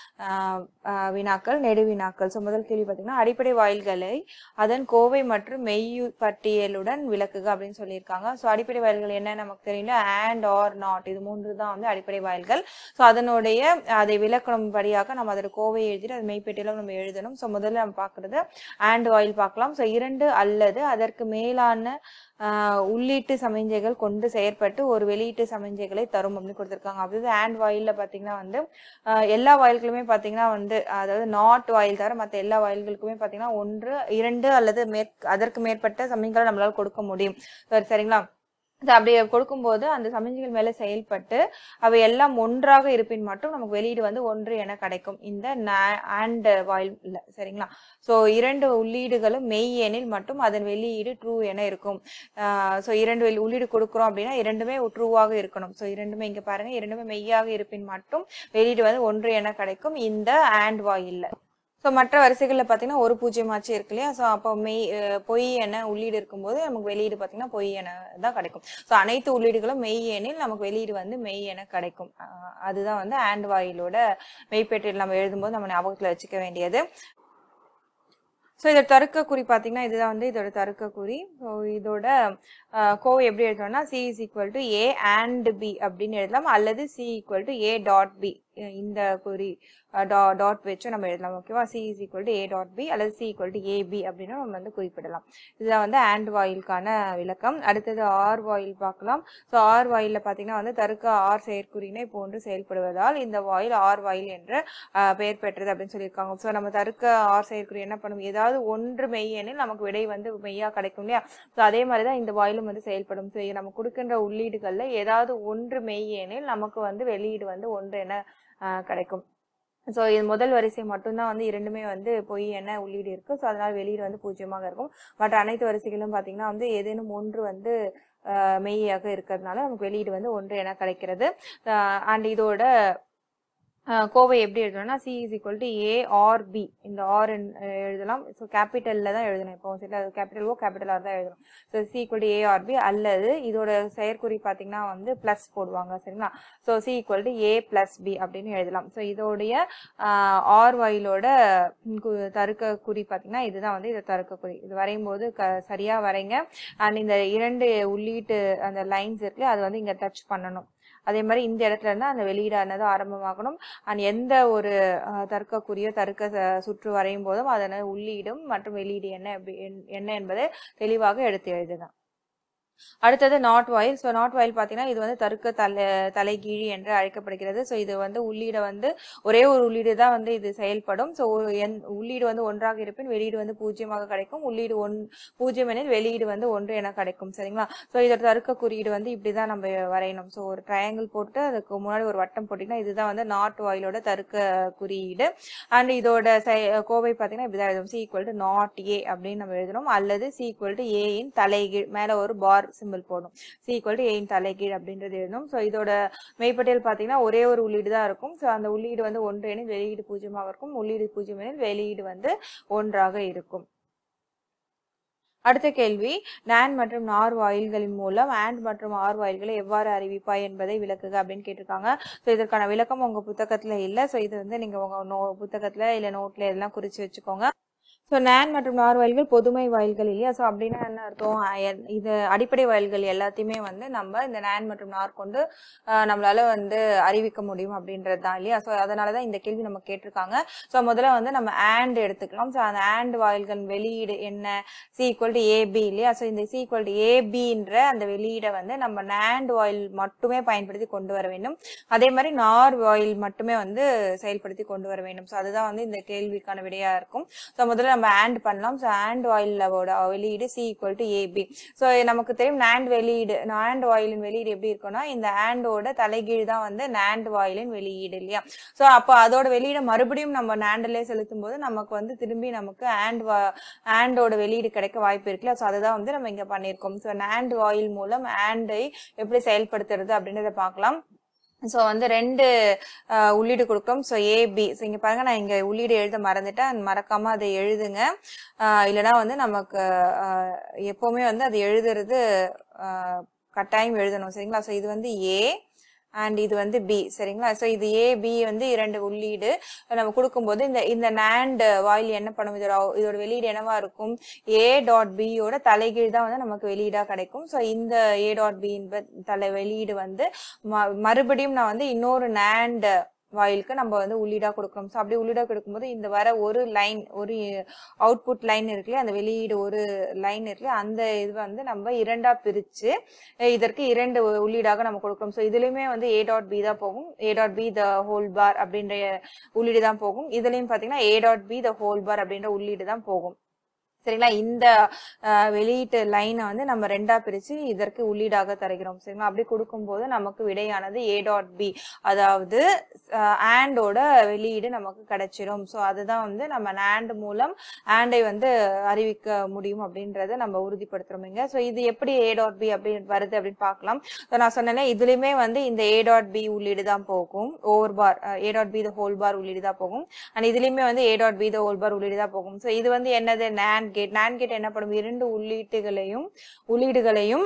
வினாக்கள் நெடு வினாக்கள் ஸோ முதல் கேள்வி பார்த்தீங்கன்னா அடிப்படை வாயில்களை அதன் கோவை மற்றும் மெய்யு பட்டியலுடன் விளக்குக அப்படின்னு சொல்லியிருக்காங்க ஸோ அடிப்படை வாயில்கள் என்ன நமக்கு தெரியல and ஆர் நாட் இது மூன்று தான் வந்து அடிப்படை வாயில்கள் ஸோ அதனுடைய அதை விளக்கணும் படியாக நம்ம அதோட கோவை எழுதிட்டு அது மெய்ப்பட்டியலும் நம்ம எழுதணும் ஸோ முதல்ல நம்ம பார்க்கறது and வாயில் பார்க்கலாம் ஸோ இரண்டு அல்லது அதற்கு மேலான ஆஹ், உள்ளீட்டு சமிஞ்சைகள் கொண்டு செயற்பட்டு ஒரு வெளியீட்டு சமிஞ்சைகளை தரும் அப்படின்னு கொடுத்துருக்காங்க அதாவது and வாயில்ல பார்த்தீங்கன்னா வந்து ஆஹ், எல்லா வாயில்களுமே பார்த்தீங்கன்னா வந்து அதாவது நாட் வாயில் தவிர மற்ற எல்லா வாயில்களுக்குமே பார்த்தீங்கன்னா ஒன்று இரண்டு அல்லது மேற் அதற்கு மேற்பட்ட சமிங்களை நம்மளால கொடுக்க முடியும் சரி, சரிங்களா So, அப்படி கொடுக்கும்போது அந்த சமிஞ்சைகள் மேல செயல்பட்டு அவை எல்லாம் ஒன்றாக இருப்பின் மட்டும் நமக்கு வெளியீடு வந்து ஒன்று என கிடைக்கும் இந்த ஆண்ட் வாயில் சரிங்களா ஸோ இரண்டு உள்ளீடுகளும் மெய் எனில் மட்டும் அதன் வெளியீடு ட்ரூ என இருக்கும் ஸோ இரண்டு வெளி- உள்ளீடு கொடுக்குறோம் அப்படின்னா இரண்டுமே ட்ரூவாக இருக்கணும் ஸோ இரண்டுமே இங்க பாருங்க இரண்டுமே மெய்யாக இருப்பின் மட்டும் வெளியீடு வந்து ஒன்று என கிடைக்கும் இந்த ஆண்ட் வாயில்ல ஸோ மற்ற வரிசைகளில் பார்த்தீங்கன்னா ஒரு பூஜ்ஜியமாச்சு இருக்கு இல்லையா ஸோ அப்போ மெய் அஹ் பொய் என உள்ளீடு இருக்கும்போது நமக்கு வெளியீடு பார்த்தீங்கன்னா பொய் என தான் கிடைக்கும் ஸோ அனைத்து உள்ளீடுகளும் மெய் எனில் நமக்கு வெளியீடு வந்து மெய் என கிடைக்கும் அஹ் அதுதான் வந்து ஆண்ட் வாயிலோட மெய்ப்பேற்றில் நம்ம எழுதும்போது நம்ம ஞாபகத்தில் வச்சுக்க வேண்டியது ஸோ இதோட தருக்க குறி பார்த்தீங்கன்னா இதுதான் வந்து இதோட தருக்க குறி ஸோ இதோட அஹ், கோவை எப்படி எழுதணும்னா C is equal to A and B அப்படின்னு எழுதலாம் அல்லது C equal to A dot B இந்த குறி டாட் வச்சு நம்ம எழுதலாம் ஓகேவா C is equal to A dot B அல்லது சி ஈக்குவல் டு ஏபி அப்படின்னு நம்ம வந்து குறிப்பிடலாம் இதுதான் வந்து ஆண்ட் வாயிலுக்கான விளக்கம் அடுத்தது ஆர் வாயில் பார்க்கலாம் ஸோ ஆர் வாயிலில் பார்த்தீங்கன்னா வந்து தருக்க ஆர் செயற்குறியினை போன்று செயல்படுவதால் இந்த வாயில் ஆர் வாயில் என்ற அஹ், பெயர் பெற்றது அப்படின்னு சொல்லியிருக்காங்க ஸோ நம்ம தருக்க ஆர் செயற்குறி என்ன பண்ணும் ஏதாவது ஒன்று மெய் எனில் நமக்கு விடை வந்து மெய்யா கிடைக்கும் இல்லையா ஸோ அதே மாதிரி தான் இந்த வாயிலும் வந்து செயல்படும் ஸோ நம்ம கொடுக்கின்ற உள்ளீடுகளில் ஏதாவது ஒன்று மெய் எனில் நமக்கு வந்து வெளியீடு வந்து ஒன்று என அஹ், கிடைக்கும் ஸோ இது முதல் வரிசை மட்டும்தான் வந்து இரண்டுமே வந்து பொய் என உள்ளீடு இருக்கு ஸோ அதனால வெளியீடு வந்து பூஜ்ஜியமாக இருக்கும் மற்ற அனைத்து வரிசைகளும் பார்த்தீங்கன்னா வந்து ஏதேனும் ஒன்று வந்து அஹ், மெய்யாக இருக்கிறதுனால நமக்கு வெளியீடு வந்து ஒன்று என கிடைக்கிறது அண்ட் இதோட அஹ், கோவை எப்படி எழுதணும்னா C is equal to A or B இந்த ஆர் எழுதலாம் ஸோ கேபிட்டலில் தான் எழுதணும் இப்போ சரி அது கேபிட்டல் ஓ கேபிட்டல் ஆர் தான் எழுதணும் so C equal to A or B அல்லது இதோட செயற்குறி பார்த்தீங்கன்னா வந்து ப்ளஸ் போடுவாங்க சரிங்களா so C equal to A plus B அப்படின்னு எழுதலாம் ஸோ இதோடைய ஆர் வாயிலோட தருக்க குறி பார்த்தீங்கன்னா இதுதான் வந்து இது தருக்க குறி இது வரையும் போது க சரியாக வரைங்க அண்ட் இந்த இரண்டு உள்ளீட்டு அந்த லைன்ஸ் இருக்கு அது வந்து இங்கே டச் பண்ணணும் அதே மாதிரி இந்த இடத்துல இருந்து அந்த வெளியீடானது ஆரம்பமாகணும் அண்ட் எந்த ஒரு அஹ், தர்க்கக்குறியோ தர்க்க ச- சுற்று வரையும் போதும் அதன உள்ளீடும் மற்றும் வெளியீடு என்ன எப்படி- என்- என்ன என்பதை தெளிவாக எடுத்து எழுதுங்க அடுத்தது நாட் வாயில் ஸோ நாட் வாயில் பார்த்தீங்கன்னா இது வந்து தருக்க தலை தலைகீழி என்று அழைக்கப்படுகிறது ஸோ இது வந்து உள்ளீடை வந்து ஒரே ஒரு உள்ளீடு தான் வந்து இது செயல்படும் ஸோ என் உள்ளீடு வந்து ஒன்றாக இருப்பின் வெளியீடு வந்து பூஜ்ஜியமாக கிடைக்கும் உள்ளீடு ஒன் பூஜ்ஜியம் எனில் வெளியீடு வந்து ஒன்று என கிடைக்கும் சரிங்களா ஸோ இதோட தருக்க குறியீடு வந்து இப்படி தான் நம்ம வரையணும் ஸோ ஒரு ட்ரையாங்கிள் போட்டு அதுக்கு முன்னாடி ஒரு வட்டம் போட்டிங்கன்னா இதுதான் வந்து நாட் வாயிலோட தருக்க குறியீடு அண்ட் இதோட செய- கோவை பார்த்தீங்கன்னா இப்படிதான் எழுதும் C equal to not A அப்படின்னு நம்ம எழுதணும் அல்லது சி ஈக்குவல் டு ஏயின் தலைகீழ் மேல ஒரு பார் சிம்பிள் போடணும் சி ஈக்குவல் டு ஏயின் தலைகீழ் அப்படின்றது எழுதணும் ஸோ இதோட மெய்ப்பட்டியல் பார்த்தீங்கன்னா ஒரே ஒரு உள்ளீடு தான் இருக்கும் ஸோ அந்த உள்ளீடு வந்து ஒன்று எனில் வெளியீடு பூஜ்ஜியமாக இருக்கும் உள்ளீடு பூஜ்ஜியம் எனில் வெளியீடு வந்து ஒன்றாக இருக்கும் அடுத்த கேள்வி NAND மற்றும் NOR வாயில்களின் மூலம் AND மற்றும் OR வாயில்களை எவ்வாறு அறிவிப்பாய் என்பதை விளக்குக அப்படின்னு கேட்டிருக்காங்க ஸோ இதற்கான விளக்கம் உங்க புத்தகத்துல இல்ல ஸோ இது வந்து நீங்க உங்க நோ புத்தகத்துல இல்ல நோட்ல எல்லாம் குறிச்சு வச்சுக்கோங்க ஸோ NAND மற்றும் NOR வாயில்கள் பொதுமை வாயில்கள் இல்லையா ஸோ அப்படின்னா என்ன அர்த்தம் அஹ் இது அடிப்படை வாயில்கள் எல்லாத்தையுமே வந்து நம்ம இந்த NAND மற்றும் NOR கொண்டு அஹ், நம்மளால வந்து அறிவிக்க முடியும் அப்படின்றது தான் இல்லையா ஸோ அதனால தான் இந்த கேள்வி நம்ம கேட்டிருக்காங்க ஸோ முதல்ல வந்து நம்ம AND எடுத்துக்கலாம் ஸோ அந்த AND வாயில்கள் வெளியீடு என்ன சி ஈக்குவல் டு ஏபி இல்லையா ஸோ இந்த சி ஈக்குவல் டு ஏபின்ற அந்த வெளியீடை வந்து நம்ம NAND வாயில் மட்டுமே பயன்படுத்தி கொண்டு வர வேண்டும் அதே மாதிரி நார் வாயில் மட்டுமே வந்து செயல்படுத்தி கொண்டு வர வேண்டும் ஸோ அதுதான் வந்து இந்த கேள்விக்கான விடையா இருக்கும் ஸோ முதல்ல நம்ம ஆண்ட் பண்ணலாம் ஸோ ஆண்ட் வாயிலோட வெளியீடு C equal to AB so நமக்கு தெரியும் நாண்ட் வெளியீடு நாண்ட் வாயிலின் வெளியீடு எப்படி இருக்கும்னா இந்த ஆண்டோட தலைகீழ் தான் வந்து நாண்ட் வாயிலின் வெளியீடு இல்லையா ஸோ அப்போ அதோட வெளியீடை மறுபடியும் நம்ம நாண்டிலே செலுத்தும் போது நமக்கு வந்து திரும்பி நமக்கு ஆண்ட் வா ஆண்டோட வெளியீடு கிடைக்க வாய்ப்பு இருக்குல்ல ஸோ அதுதான் வந்து நம்ம இங்க பண்ணியிருக்கோம் ஸோ நாண்ட் வாயில் மூலம் ஆண்டை எப்படி செயல்படுத்துறது அப்படின்றத பார்க்கலாம் ஸோ வந்து ரெண்டு அஹ், உள்ளீடு கொடுக்கும் ஸோ ஏபி ஸோ இங்கே பாருங்க நான் இங்கே உள்ளீடு எழுத மறந்துட்டேன் மறக்காம அதை எழுதுங்க அஹ், இல்லைன்னா வந்து நமக்கு அஹ், எப்பவுமே வந்து அது எழுதுறது அஹ், கட்டாயம் எழுதணும் சரிங்களா ஸோ இது வந்து ஏ அண்ட் இது வந்து பி சரிங்களா ஸோ இது ஏ பி வந்து இரண்டு உள்ளீடு நம்ம கொடுக்கும்போது இந்த இந்த நேண்ட் வாயில் என்ன பண்ணும் இதோட இதோட வெளியீடு என்னவா இருக்கும் ஏ டாட் பியோட தலைகீழ் தான் வந்து நமக்கு வெளியீடா கிடைக்கும் ஸோ இந்த ஏ டாட் பி தலை வெளியீடு வந்து ம- மறுபடியும் நான் வந்து இன்னொரு நேண்ட் வாயிலுக்கு நம்ம வந்து உள்ளீடா கொடுக்கணும் ஸோ அப்படி உள்ளீடா கொடுக்கும்போது இந்த வர ஒரு லைன் ஒரு அவுட்புட் லைன் இருக்குல்லையா அந்த வெளியீடு ஒரு லைன் இருக்குல்லையா அந்த இது வந்து நம்ம இரண்டா பிரிச்சு அஹ் இதற்கு இரண்டு உ- உள்ளீடாக நம்ம கொடுக்கிறோம் ஸோ இதுலயுமே வந்து ஏ டாட் பி தான் போகும் A dot B the whole bar அப்படின்ற உள்ளீடு தான் போகும் இதுலயும் பாத்தீங்கன்னா A dot B the whole bar அப்படின்ற உள்ளீடு தான் போகும் சரிங்களா இந்த அஹ், வெளியீட்டு லைனை வந்து நம்ம ரெண்டா பிரிச்சு இதற்கு உள்ளீடாக தருகிறோம் சரிங்களா அப்படி கொடுக்கும்போது நமக்கு விடையானது ஏ டாட் பி அதாவது ஆண்டோட வெளியீடு நமக்கு கிடைச்சிரும் ஸோ அதுதான் வந்து நம்ம ஆண்ட் மூலம் ஆண்டை வந்து அறிவிக்க முடியும் அப்படின்றத நம்ம உறுதிப்படுத்துறோம் இங்க ஸோ இது எப்படி ஏ டாட் பி அப்படி வருது அப்படின்னு பார்க்கலாம் ஸோ நான் சொன்னேன் இதுலயுமே வந்து இந்த ஏ டாட் பி உள்ளீடு தான் போகும் over bar A dot B the whole bar உள்ளீடு தான் போகும் அண்ட் இதுலயுமே வந்து A dot B the whole bar உள்ளீடு தான் போகும் ஸோ இது வந்து என்னது நேண்ட் கேட் நேண்ட் கேட் என்ன பண்ணும் இரண்டு உள்ளீட்டுகளையும் உள்ளீடுகளையும்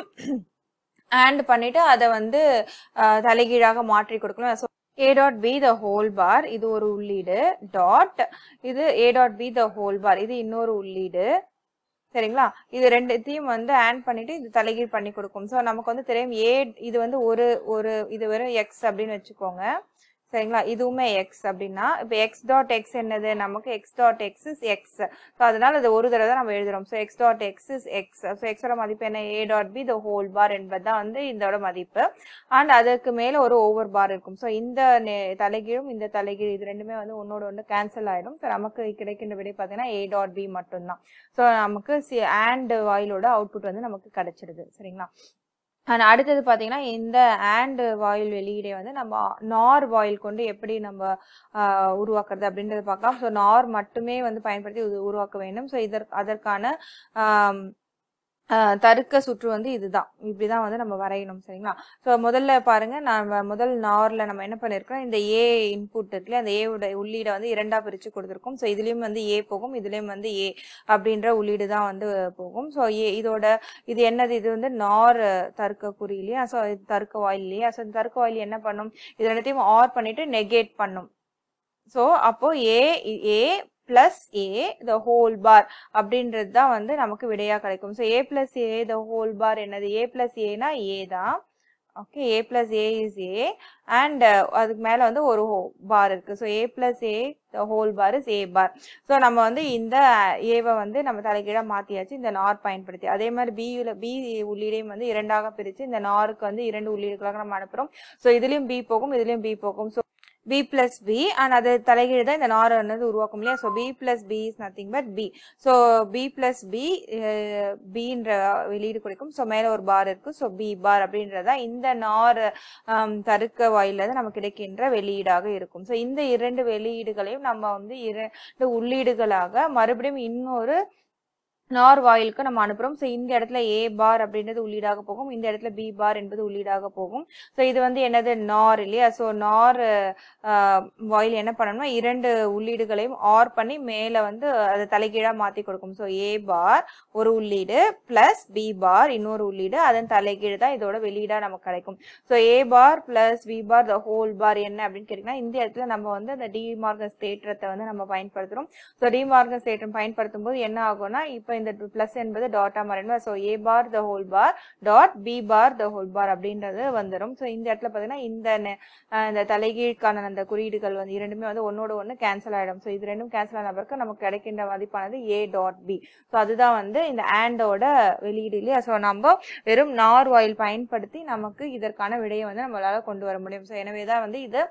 ஆண்ட் பண்ணிட்டு அதை வந்து அஹ், தலைகீழாக மாற்றி கொடுக்கணும் So, a dot B the whole bar இது ஒரு உள்ளீடு டாட் இது a dot B the whole bar இது இன்னொரு உள்ளீடு சரிங்களா இது ரெண்டுத்தையும் வந்து ஆட் பண்ணிட்டு இது தலைகீழ் பண்ணி கொடுக்கும் ஸோ நமக்கு வந்து தெரியும் ஏ இது வந்து ஒரு ஒரு இது வெறும் எக்ஸ் அப்படின்னு வச்சுக்கோங்க சரிங்களா இதுவுமே எக்ஸ் அப்படின்னா இப்போ எக்ஸ் டாட் எக்ஸ் என்னது நமக்கு X dot X is X so அதனால அது ஒரு தடவை தான் நம்ம எழுதுறோம் so X dot X is X so எக்ஸோட மதிப்பு என்ன A dot B the whole bar என்பது தான் வந்து இதோட மதிப்பு அண்ட் அதுக்கு மேலே ஒரு ஓவர் பார் இருக்கும் ஸோ இந்த நெ- தலைகீழும் இந்த தலைகீழ் இது ரெண்டுமே வந்து ஒன்னோட ஒன்று கேன்சல் ஆயிடும் ஸோ நமக்கு கிடைக்கின்ற விடை பார்த்தீங்கன்னா ஏ டாட் பி மட்டும்தான் ஸோ நமக்கு சி ஆண்ட் வாயிலோட அவுட்புட் வந்து நமக்கு கிடைச்சிடுது சரிங்களா அண்ட் அடுத்தது பார்த்தீங்கன்னா இந்த ஆண்ட் வாயில் வெளியீடை வந்து நம்ம நார் வாயில் கொண்டு எப்படி நம்ம ஆஹ், உருவாக்குறது அப்படின்றத பார்க்கலாம் ஸோ நார் மட்டுமே வந்து பயன்படுத்தி உரு- உருவாக்க வேண்டும் ஸோ இதற்கு அதற்கான ஆம், ஆஹ், தருக்க சுற்று வந்து இதுதான் இப்படிதான் வந்து நம்ம வரையணும் சரிங்களா ஸோ முதல்ல பாருங்க நம்ம முதல் நார்ல நம்ம என்ன பண்ணிருக்கோம் இந்த ஏ இன்புட் இருக்குல்ல அந்த ஏ உடைய உள்ளீடை வந்து இரண்டா பிரிச்சு கொடுத்துருக்கோம் ஸோ இதுலயும் வந்து ஏ போகும் இதுலயும் வந்து ஏ அப்படின்ற உள்ளீடு தான் வந்து போகும் ஸோ ஏ இதோட இது என்னது இது வந்து நார் தருக்க குறி இல்லையா ஸோ இது தருக்க வாயில் இல்லையா ஸோ இந்த தருக்க வாயில் என்ன பண்ணும் இது ரெண்டுத்தையும் ஆர் பண்ணிட்டு நெகேட் பண்ணும் ஸோ அப்போ ஏ ஏ plus A the whole bar அப்படின்றது தான் வந்து நமக்கு விடையா கிடைக்கும் so A plus A the whole bar என்னது ஏ பிளஸ் ஏனா ஏ தான் okay A plus A is A and அதுக்கு மேலே வந்து ஒரு பார் இருக்கு so A plus A the whole bar is A bar so நம்ம வந்து இந்த ஏவை வந்து நம்ம தலைகீழாக மாற்றியாச்சு இந்த நார் பயன்படுத்தி அதே மாதிரி பியில் பி உள்ளீடையும் வந்து இரண்டாக பிரித்து இந்த நாருக்கு வந்து இரண்டு உள்ளீடுகளாக நம்ம அனுப்புகிறோம் ஸோ இதுலேயும் பி போகும் இதுலேயும் பி போகும் so B plus B and அது தலைகீழ் தான் இந்த நார் வந்து உருவாக்கும் இல்லையா so B plus B is nothing but B so B plus B பின்ற வெளியீடு கொடுக்கும் ஸோ மேலே ஒரு பார் இருக்கு ஸோ பி பார் அப்படின்றதா இந்த நார் ஆம், தருக்க வாயில தான் நமக்கு கிடைக்கின்ற வெளியீடாக இருக்கும் ஸோ இந்த இரண்டு வெளியீடுகளையும் நம்ம வந்து இரண்டு உள்ளீடுகளாக மறுபடியும் இன்னொரு நார் வாயிலுக்கு நம்ம அனுப்புறோம் ஸோ இந்த இடத்துல ஏ பார் அப்படின்றது உள்ளீடாக போகும் இந்த இடத்துல பி பார் என்பது உள்ளீடாக போகும் ஸோ இது வந்து என்னது நார் இல்லையா ஸோ நார் வாயில் என்ன பண்ணணும்னா இரண்டு உள்ளீடுகளையும் ஆர் பண்ணி மேலே வந்து அதை தலைகீழாக மாற்றி கொடுக்கும் ஸோ ஏ பார் ஒரு உள்ளீடு பிளஸ் பி பார் இன்னொரு உள்ளீடு அதன் தலைகீழ் தான் இதோட வெளியீடாக நமக்கு கிடைக்கும் so A bar plus B bar the whole bar என்ன அப்படின்னு கேட்டிங்கன்னா இந்த இடத்துல நம்ம வந்து அந்த டி மார்கன் தேற்றத்தை வந்து நம்ம பயன்படுத்துகிறோம் ஸோ டி மார்கன் தேற்றம் பயன்படுத்தும் போது என்ன ஆகும்னா இப்போ இந்த பிளஸ் என்பது டாட்டா மாறிடும் so A bar the whole bar dot B bar the whole bar அப்படின்றது வந்துடும் ஸோ இந்த இடத்துல பார்த்தீங்கன்னா இந்த நெ- அஹ் இந்த தலைகீழ்க்கான அந்த குறியீடுகள் வந்து இரண்டுமே வந்து ஒன்னோட ஒன்று கேன்சல் ஆகிடும் ஸோ இது ரெண்டும் கேன்சல் ஆன பிறகு நமக்கு கிடைக்கின்ற மதிப்பானது ஏ டாட் பி ஸோ அதுதான் வந்து இந்த ஆண்டோட வெளியீடு இல்லையா ஸோ நம்ம வெறும் நார் வாயில் பயன்படுத்தி நமக்கு இதற்கான விடையை வந்து நம்மளால கொண்டு வர முடியும் ஸோ எனவே தான் வந்து இது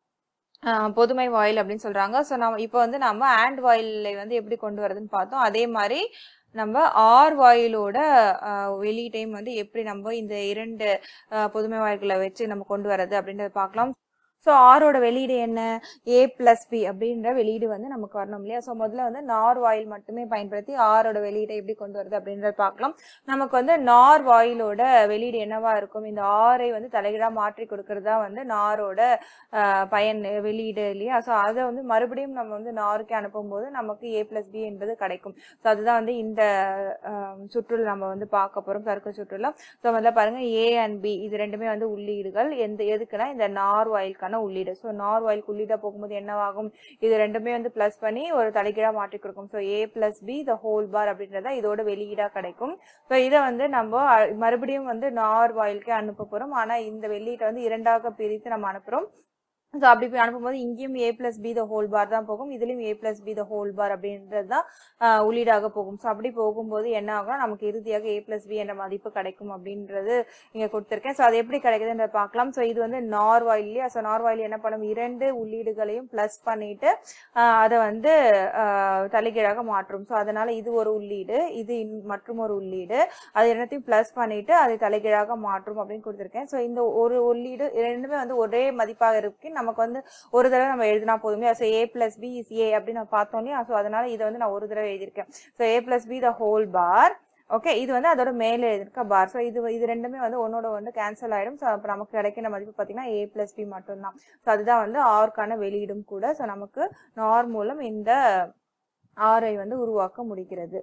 ஆஹ் பொதுமை வாயில் அப்படின்னு சொல்றாங்க ஸோ நம்ம இப்போ வந்து நம்ம ஆண்ட் வாயிலை வந்து எப்படி கொண்டு வரதுன்னு பார்த்தோம் அதே மாதிரி நம்ம ஆர் வாயிலோட ஆஹ் வெளியீட்டையும் வந்து எப்படி நம்ம இந்த இரண்டு ஆஹ் பொதுமை வாயில்களை வச்சு நம்ம கொண்டு வர்றது அப்படின்றத பார்க்கலாம் ஸோ ஆரோட வெளியீடு என்ன ஏ பிளஸ் பி அப்படின்ற வெளியீடு வந்து நமக்கு வரணும் இல்லையா ஸோ முதல்ல வந்து நார் வாயில் மட்டுமே பயன்படுத்தி ஆரோட வெளியீட்டை எப்படி கொண்டு வருது அப்படின்றத பார்க்கலாம் நமக்கு வந்து நார் வாயிலோட வெளியீடு என்னவா இருக்கும் இந்த ஆரை வந்து தலைகீழா மாற்றி கொடுக்கறது தான் வந்து நாரோட ஆஹ், பயன் வெளியீடு இல்லையா ஸோ அதை வந்து மறுபடியும் நம்ம வந்து நாருக்கு அனுப்பும்போது நமக்கு ஏ பிளஸ் பி என்பது கிடைக்கும் ஸோ அதுதான் வந்து இந்த ஆஹ், சுற்றுல நம்ம வந்து பார்க்க போறோம் தர்க்க சுற்றுலா ஸோ முதல்ல பாருங்க ஏ அண்ட் பி இது ரெண்டுமே வந்து உள்ளீடுகள் எந்த எதுக்குன்னா இந்த நார் வாயிலுக்கான உள்ளீடு ஸோ நார் வாயிலுக்கு உள்ளீடா போகும்போது என்னவாகும் இது ரெண்டுமே வந்து பிளஸ் பண்ணி ஒரு தலைகீழா மாற்றி கொடுக்கும் so A plus B the whole bar அப்படின்றத இதோட வெளியீடா கிடைக்கும் ஸோ இதை வந்து நம்ம அ- மறுபடியும் வந்து நார் வாயிலுக்கே அனுப்ப போறோம் ஆனா இந்த வெளியீட்டை வந்து இரண்டாக பிரித்து நம்ம அனுப்புறோம் ஸோ அப்படி போய் அனுப்பும்போது இங்கேயும் A plus B the whole bar தான் போகும் இதுலயும் A plus B the whole bar அப்படின்றது தான் ஆஹ், உள்ளீடாக போகும் ஸோ அப்படி போகும்போது என்ன ஆகும்னா நமக்கு இறுதியாக ஏ பிளஸ் பி என்ற மதிப்பு கிடைக்கும் அப்படின்றது இங்க கொடுத்துருக்கேன் ஸோ அது எப்படி கிடைக்குதுன்றத பார்க்கலாம் ஸோ இது வந்து நார் வாயில் இல்லையா ஸோ நார் வாயில் என்ன பண்ணும் இரண்டு உள்ளீடுகளையும் பிளஸ் பண்ணிட்டு ஆஹ், அதை வந்து ஆஹ், தலைகீழாக மாற்றும் ஸோ அதனால இது ஒரு உள்ளீடு இது இன்- மற்றும் ஒரு உள்ளீடு அது எல்லாத்தையும் பிளஸ் பண்ணிட்டு அதை தலைகீழாக மாற்றும் அப்படின்னு கொடுத்துருக்கேன் ஸோ இந்த ஒரு உள்ளீடு ரெண்டுமே வந்து ஒரே மதிப்பாக இருக்கு நமக்கு வந்து ஒரு தடவை நம்ம எழுதினா போதுமே so A plus B is A அப்படின்னு நான் பார்த்தோம் இல்லையா ஸோ அதனால இதை வந்து நான் ஒரு தடவை எழுதியிருக்கேன் so A plus B the whole bar okay இது வந்து அதோட மேலே எழுதிருக்க பார் ஸோ இது இது ரெண்டுமே வந்து ஒன்னோட ஒன்று கேன்சல் ஆயிடும் ஸோ அப்போ நமக்கு கிடைக்கிற மதிப்பு பார்த்தீங்கன்னா ஏ பிளஸ் பி மட்டும்தான் ஸோ அதுதான் வந்து ஆர்க்கான வெளியீடும் கூட ஸோ நமக்கு நார் மூலம் இந்த ஆரை வந்து உருவாக்க முடிகிறது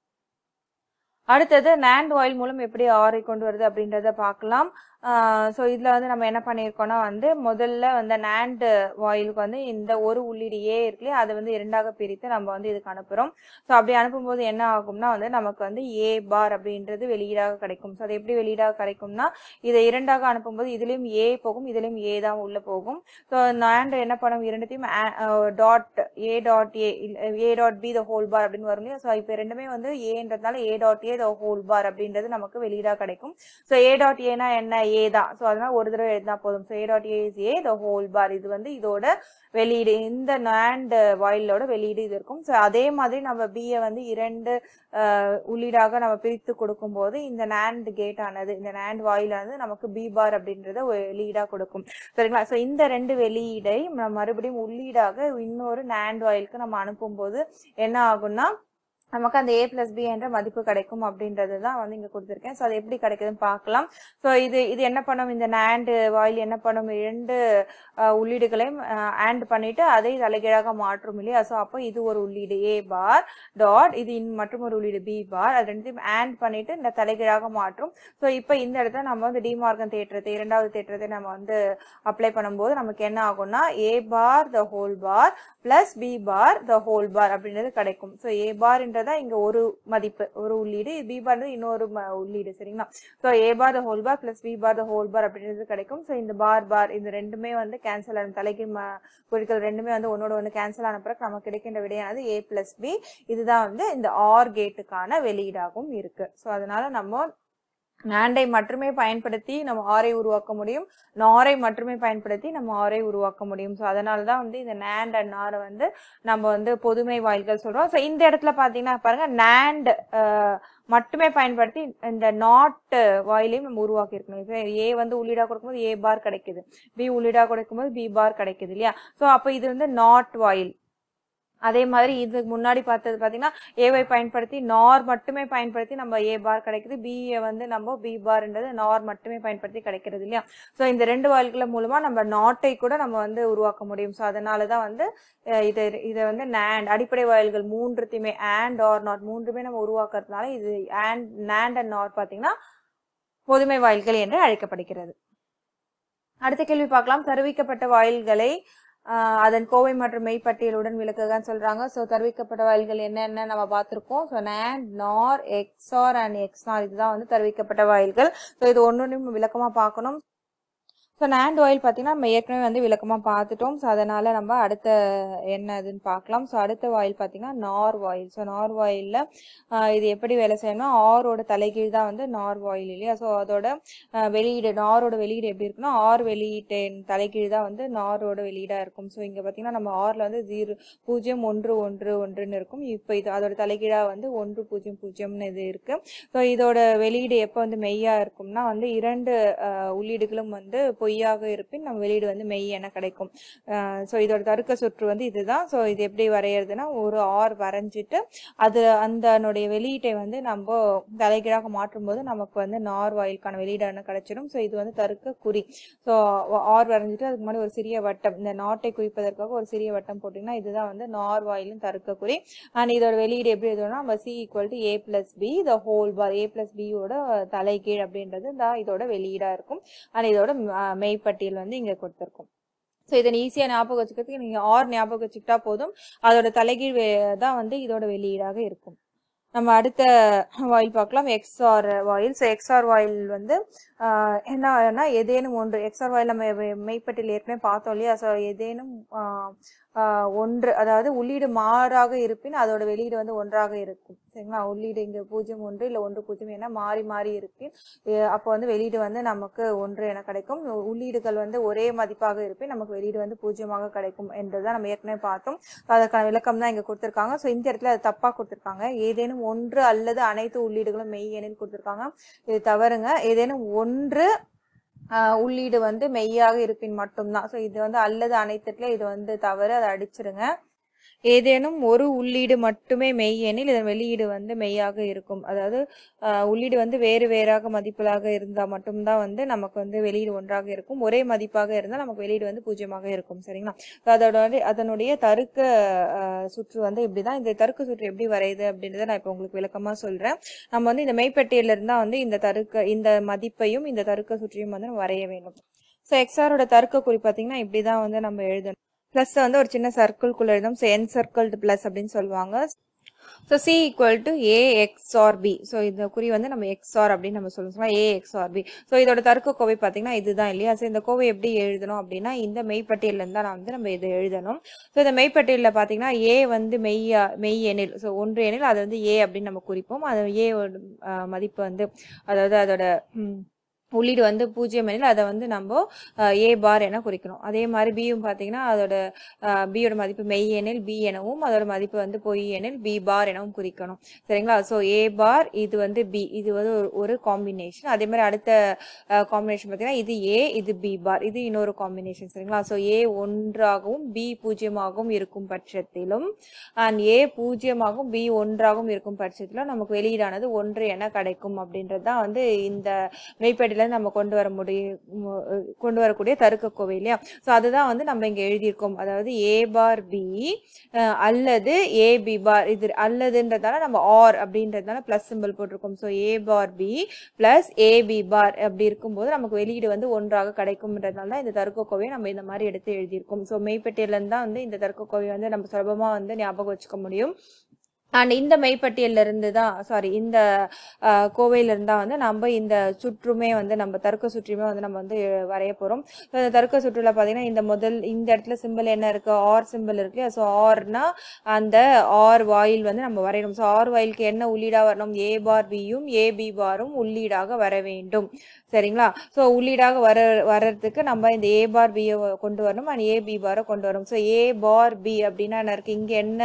அடுத்தது நேண்ட் வாயில் மூலம் எப்படி ஆரை கொண்டு வருது அப்படின்றத பார்க்கலாம் ஸோ இதில் வந்து நம்ம என்ன பண்ணியிருக்கோம்னா வந்து முதல்ல வந்து நேண்ட் வாயிலுக்கு வந்து இந்த ஒரு உள்ளீடு ஏ இருக்குல்லையே அதை வந்து இரண்டாக பிரித்து நம்ம வந்து இதுக்கு அனுப்புகிறோம் ஸோ அப்படி அனுப்பும்போது என்ன ஆகும்னா வந்து நமக்கு வந்து ஏ பார் அப்படின்றது வெளியீடாக கிடைக்கும் ஸோ அது எப்படி வெளியீடாக கிடைக்கும்னா இதை இரண்டாக அனுப்பும்போது இதுலேயும் ஏ போகும் இதுலேயும் ஏ தான் உள்ள போகும் ஸோ நேண்ட் என்ன பண்ணும் இரண்டுத்தையும் dot A dot A A dot B the whole bar அப்படின்னு வரும் இல்லையா ஸோ இப்போ ரெண்டுமே வந்து ஏன்றதுனால ஏ dot A the whole bar அப்படின்றது நமக்கு வெளியீடாக கிடைக்கும் ஸோ ஏ டாட் ஏனா என்ன ஏ தான் ஸோ அதனால ஒரு தடவை எழுதினா போதும் so A dot A is A the whole bar இது வந்து இதோட வெளியீடு இந்த நேண்ட் வாயிலோட வெளியீடு இது இருக்கும் ஸோ அதே மாதிரி நம்ம பியை வந்து இரண்டு அஹ், உள்ளீடாக நம்ம பிரித்து கொடுக்கும்போது இந்த நேண்ட் கேட் ஆனது இந்த நேண்ட் வாயிலானது நமக்கு பி பார் அப்படின்றத வெளியீடா கொடுக்கும் சரிங்களா ஸோ இந்த ரெண்டு வெளியீடை நம்ம மறுபடியும் உள்ளீடாக இன்னொரு நேண்ட் வாயிலுக்கு நம்ம அனுப்பும்போது என்ன ஆகும்னா நமக்கு அந்த ஏ பிளஸ் பி என்ற மதிப்பு கிடைக்கும் அப்படின்றது தான் வந்து இங்க கொடுத்துருக்கேன் ஸோ அது எப்படி கிடைக்குதுன்னு பார்க்கலாம் ஸோ இது இது என்ன பண்ணும் இந்த நேண்டு வாயில் என்ன பண்ணும் இரண்டு அஹ், உள்ளீடுகளையும் ஆண்ட் பண்ணிட்டு அதை தலைகீழாக மாற்றும் இல்லையா ஸோ அப்போ இது ஒரு உள்ளீடு ஏ பார் டாட் இது இன் மற்றும் ஒரு உள்ளீடு பி பார் அது ரெண்டுத்தையும் ஆண்ட் பண்ணிட்டு இந்த தலைகீழாக மாற்றும் ஸோ இப்போ இந்த இடத்துல நம்ம வந்து டிமார்கன் தேற்றத்தை இரண்டாவது தேற்றத்தை நம்ம வந்து அப்ளை பண்ணும்போது நமக்கு என்ன ஆகும்னா A bar the whole bar plus B bar the whole bar அப்படின்றது கிடைக்கும் ஸோ ஏ பார்ன்றதா இங்க ஒரு மதிப்பு ஒரு உள்ளீடு பி பார்ன்றது இன்னொரு ம- உள்ளீடு சரிங்களா so A bar the whole bar plus B bar the whole bar அப்படின்றது கிடைக்கும் ஸோ இந்த பார் பார் இந்த ரெண்டுமே வந்து கேன்சல் ஆகும் தலைக்கு ம பொருட்கள் ரெண்டுமே வந்து ஒன்னோட ஒன்று கேன்சல் ஆன பிறகு நமக்கு கிடைக்கின்ற விடையானது ஏ பிளஸ் பி இதுதான் வந்து இந்த ஆர் கேட்டுக்கான வெளியீடாகவும் இருக்கு ஸோ அதனால நம்ம நாண்டை மட்டுமே பயன்படுத்தி நம்ம ஆரை உருவாக்க முடியும் நாரை மட்டுமே பயன்படுத்தி நம்ம ஆரை உருவாக்க முடியும் ஸோ அதனால தான் வந்து இந்த நேண்ட் அண்ட் நாரை வந்து நம்ம வந்து பொதுமை வாயில்கள் சொல்றோம் ஸோ இந்த இடத்துல பார்த்தீங்கன்னா பாருங்க நேண்ட் மட்டுமே பயன்படுத்தி இந்த நாட் வாயிலையும் நம்ம உருவாக்கி இருக்கணும் இப்போ ஏ வந்து உள்ளீடாக கொடுக்கும்போது ஏ பார் கிடைக்குது பி உள்ளீடாக கொடுக்கும்போது பி பார் கிடைக்குது இல்லையா ஸோ அப்போ இது வந்து நாட் வாயில் அதே மாதிரி இதுக்கு முன்னாடி பார்த்தது பார்த்தீங்கன்னா ஏவை பயன்படுத்தி நார் மட்டுமே பயன்படுத்தி நம்ம ஏ பார் கிடைக்குது பிஏ வந்து நம்ம பி பார்ன்றது நார் மட்டுமே பயன்படுத்தி கிடைக்கிறது இல்லையா ஸோ இந்த ரெண்டு வாயில்கள் மூலமா நம்ம நாட்டை கூட நம்ம வந்து உருவாக்க முடியும் ஸோ அதனால தான் வந்து அஹ், இதை இதை வந்து நேண்ட் அடிப்படை வாயில்கள் மூன்றுத்தையுமே அண்ட் ஆர் நாட் மூன்றுமே நம்ம உருவாக்குறதுனால இது அண்ட் நேண்ட் அண்ட் நார் பார்த்தீங்கன்னா பொதுமை வாயில்கள் என்று அழைக்கப்படுகிறது அடுத்த கேள்வி பார்க்கலாம் தருவிக்கப்பட்ட வாயில்களை ஆஹ் அதன் கோவை மற்றும் மெய்ப்பட்டியலுடன் விளக்குகன்னு சொல்றாங்க ஸோ தருவிக்கப்பட்ட வாயில்கள் என்னென்ன நம்ம பார்த்துருக்கோம் ஸோ நேண்ட் நார் எக்ஸ்ஆர் அண்ட் எக்ஸ்நார் இதுதான் வந்து தருவிக்கப்பட்ட வாயில்கள் ஸோ இது ஒன்று விளக்கமா பார்க்கணும் ஸோ நேண்ட் ஆயில் பார்த்தீங்கன்னா நம்ம ஏற்கனவே வந்து விளக்கமாக பார்த்துட்டோம் ஸோ அதனால் நம்ம அடுத்த என்ன இதுன்னு பார்க்கலாம் ஸோ அடுத்த வாயில் பார்த்தீங்கன்னா நார் வாயில் ஸோ நார் வாயிலில் இது எப்படி வேலை செய்யணும்னா ஆரோட தலைகீழ் தான் வந்து நார் வாயில் இல்லையா ஸோ அதோட ஆஹ் வெளியீடு நாரோட வெளியீடு எப்படி இருக்குன்னா ஆர் வெளியீட்டின் தலைகீழ் தான் வந்து நாரோட வெளியீடாக இருக்கும் ஸோ இங்கே பார்த்தீங்கன்னா நம்ம ஆரில் வந்து ஜீரோ பூஜ்ஜியம் ஒன்று ஒன்று ஒன்றுன்னு இருக்கும் இப்போ இது அதோட தலைகீழாக வந்து ஒன்று பூஜ்ஜியம் பூஜ்ஜியம்னு இது இருக்கு ஸோ இதோட வெளியீடு எப்போ வந்து மெய்யா இருக்கும்னா வந்து இரண்டு ஆஹ் உள்ளீடுகளும் வந்து பொய்யாக இருப்பின் நம்ம வெளியீடு வந்து மெய் என கிடைக்கும் ஸோ இதோட தருக்க சுற்று வந்து இதுதான் ஸோ இது எப்படி வரையறதுன்னா ஒரு ஆர் வரைஞ்சிட்டு அது அதனுடைய வெளியீட்டை வந்து நம்ம தலைகீழாக மாற்றும் போது நமக்கு வந்து நார் வாயிலுக்கான வெளியீடான கிடைச்சிடும் ஸோ இது வந்து தருக்க குறி ஸோ ஆர் வரைஞ்சிட்டு அதுக்கு முன்னாடி ஒரு சிறிய வட்டம் இந்த நாட்டை குறிப்பதற்காக ஒரு சிறிய வட்டம் போட்டிங்கன்னா இதுதான் வந்து நார் வாயிலும் தருக்க குறி அண்ட் இதோட வெளியீடு எப்படி எழுதணும்னா நம்ம C equal to A plus B the whole bar A plus பியோட தலைகீழ் அப்படின்றது தான் இதோட வெளியீடா இருக்கும் அண்ட் இதோட அஹ், மெய்ப்பட்டியல் வந்து இங்க கொடுத்துருக்கும் ஸோ இதை ஈஸியாக ஞாபகம் வச்சுக்கிறதுக்கு நீங்கள் ஆர் ஞாபகம் வச்சுக்கிட்டா போதும் அதோட தலைகீழ் வே- தான் வந்து இதோட வெளியீடாக இருக்கும் நம்ம அடுத்த வாயில் பார்க்கலாம் எக்ஸ்ஆர் வாயில் ஸோ எக்ஸ்ஆர் வாயில் வந்து ஆஹ், என்னன்னா ஏதேனும் ஒன்று எக்ஸ்ஆர் வாயில் நம்ம மெ- மெய்ப்பட்டியல் ஏற்கனவே பார்த்தோம் இல்லையா ஸோ ஏதேனும் ஆஹ், ஆஹ், ஒன்று அதாவது உள்ளீடு மாறாக இருப்பின் அதோட வெளியீடு வந்து ஒன்றாக இருக்கும் சரிங்களா உள்ளீடு இங்க பூஜ்ஜியம் ஒன்று இல்லை ஒன்று பூஜ்ஜியம் என மாறி மாறி இருப்பின் அஹ், அப்போ வந்து வெளியீடு வந்து நமக்கு ஒன்று என கிடைக்கும் உள்ளீடுகள் வந்து ஒரே மதிப்பாக இருப்பின் நமக்கு வெளியீடு வந்து பூஜ்ஜியமாக கிடைக்கும் என்றுதான் நம்ம ஏற்கனவே பார்த்தோம் அதற்கான விளக்கம் தான் இங்க கொடுத்திருக்காங்க ஸோ இந்த இடத்துல அது தப்பா கொடுத்திருக்காங்க ஏதேனும் ஒன்று அல்லது அனைத்து உள்ளீடுகளும் மெய் எண்ணில் கொடுத்திருக்காங்க இது தவறுங்க ஏதேனும் ஒன்று ஆஹ், உள்ளீடு வந்து மெய்யாக இருப்பின் மட்டும்தான் ஸோ இது வந்து அல்லது அனைத்துல இது வந்து தவறு அதை அடிச்சிருங்க ஏதேனும் ஒரு உள்ளீடு மட்டுமே மெய் எனில் இதன் வெளியீடு வந்து மெய்யாக இருக்கும் அதாவது ஆஹ், உள்ளீடு வந்து வேறு வேறாக மதிப்புகளாக இருந்தால் மட்டும்தான் வந்து நமக்கு வந்து வெளியீடு ஒன்றாக இருக்கும் ஒரே மதிப்பாக இருந்தால் நமக்கு வெளியீடு வந்து பூஜ்ஜியமாக இருக்கும் சரிங்களா So அதோட அதனுடைய தருக்க ஆஹ், சுற்று வந்து இப்படிதான் இந்த தருக்க சுற்று எப்படி வரையுது அப்படின்றத நான் இப்போ உங்களுக்கு விளக்கமா சொல்றேன் நம்ம வந்து இந்த மெய்ப்பட்டியல இருந்தா வந்து இந்த தருக்க இந்த மதிப்பையும் இந்த தருக்க சுற்றியும் வந்து நம்ம வரைய வேண்டும் ஸோ எக்ஸாரோட தருக்க குறி பார்த்தீங்கன்னா இப்படிதான் வந்து நம்ம எழுதணும் ப்ளஸ் வந்து ஒரு சின்ன சர்க்கிள்குள்ள எழுதும் ஸோ என் சர்க்கிள்டு ப்ளஸ் அப்படின்னு சொல்லுவாங்க so C equal to A XOR B so இந்த குறி வந்து நம்ம எக்ஸ்ஆர் அப்படின்னு நம்ம சொல்லுவோம் ஏ எக்ஸ்ஆர் பி ஸோ இதோட தர்க்க கோவை பார்த்தீங்கன்னா இதுதான் இல்லையா ஸோ இந்த கோவை எப்படி எழுதணும் அப்படின்னா இந்த மெய்ப்பட்டியல்ல இருந்தா நான் வந்து நம்ம இதை எழுதணும் ஸோ இந்த மெய்ப்பட்டியலில் பார்த்தீங்கன்னா ஏ வந்து மெய்யா மெய் எண்ணில் ஸோ ஒன்று எண்ணில் அது வந்து ஏ அப்படின்னு நம்ம குறிப்போம் அது ஏ மதிப்பு வந்து அதாவது அதோட ம், உள்ளீடு வந்து பூஜ்ஜியம் எனில் அதை வந்து நம்ம ஏ பார் என குறிக்கணும் அதே மாதிரி பியும் பார்த்தீங்கன்னா அதோட பியோட மதிப்பு மெய் எனில் பி எனவும் அதோட மதிப்பு வந்து பொய் எனில் பி பார் எனவும் குறிக்கணும் சரிங்களா ஸோ ஏ பார் இது வந்து பி இது வந்து ஒரு- ஒரு காம்பினேஷன் அதே மாதிரி அடுத்த காம்பினேஷன் பார்த்தீங்கன்னா இது ஏ இது பி பார் இது இன்னொரு காம்பினேஷன் சரிங்களா ஸோ ஏ ஒன்றாகவும் பி பூஜ்ஜியமாகவும் இருக்கும் பட்சத்திலும் அண்ட் ஏ பூஜ்ஜியமாகவும் பி ஒன்றாகவும் இருக்கும் பட்சத்திலும் நமக்கு வெளியீடானது ஒன்று என கிடைக்கும் அப்படின்றது தான் வந்து இந்த மெய்ப்பேட்டில நம்ம கொண்டு வர முடியும் கொண்டு வரக்கூடிய தருக்க கோவை இல்லையா ஸோ அதுதான் வந்து நம்ம இங்க எழுதியிருக்கோம் அதாவது ஏ பார் பி அல்லது ஏ பி பார் இது அல்லதுன்றதால நம்ம ஆர் அப்படின்றதுனால பிளஸ் சிம்பிள் போட்டிருக்கோம் so A bar B plus A B bar அப்படி இருக்கும்போது நமக்கு வெளியீடு வந்து ஒன்றாக கிடைக்கும்ன்றதுனால தான் இந்த தருக்க கோவையை நம்ம இந்த மாதிரி எடுத்து எழுதியிருக்கோம் ஸோ மெய்ப்பட்டியலேருந்து தான் வந்து இந்த தருக்க கோவை வந்து நம்ம சுலபமா வந்து ஞாபகம் வச்சுக்க முடியும் அண்ட் இந்த மெய்ப்பட்டியல்ல இருந்து தான் சாரி இந்த அஹ், கோவையில இருந்தா வந்து நம்ம இந்த சுற்றுமே வந்து நம்ம தர்க்க சுற்றுமே வந்து நம்ம வந்து வரைய போறோம் So, இந்த தர்க்க சுற்றுல பாத்தீங்கன்னா இந்த முதல் இந்த இடத்துல சிம்பிள் என்ன இருக்கு ஆர் சிம்பிள் இருக்கு ஸோ ஆர்னா அந்த ஆர் வாயில் வந்து நம்ம வரையணும் ஸோ ஆர் வாயிலுக்கு என்ன உள்ளீடா வரணும் ஏ பார் பியும் ஏ பி பாரும் உள்ளீடாக வர வேண்டும் சரிங்களா ஸோ உள்ளீடாக வர வர்றதுக்கு நம்ம இந்த ஏ பார் பியை கொண்டு வரணும் அண்ட் ஏ பி பாரை கொண்டு வரணும் ஸோ ஏ பார் பி அப்படின்னா என்ன இருக்கு இங்க என்ன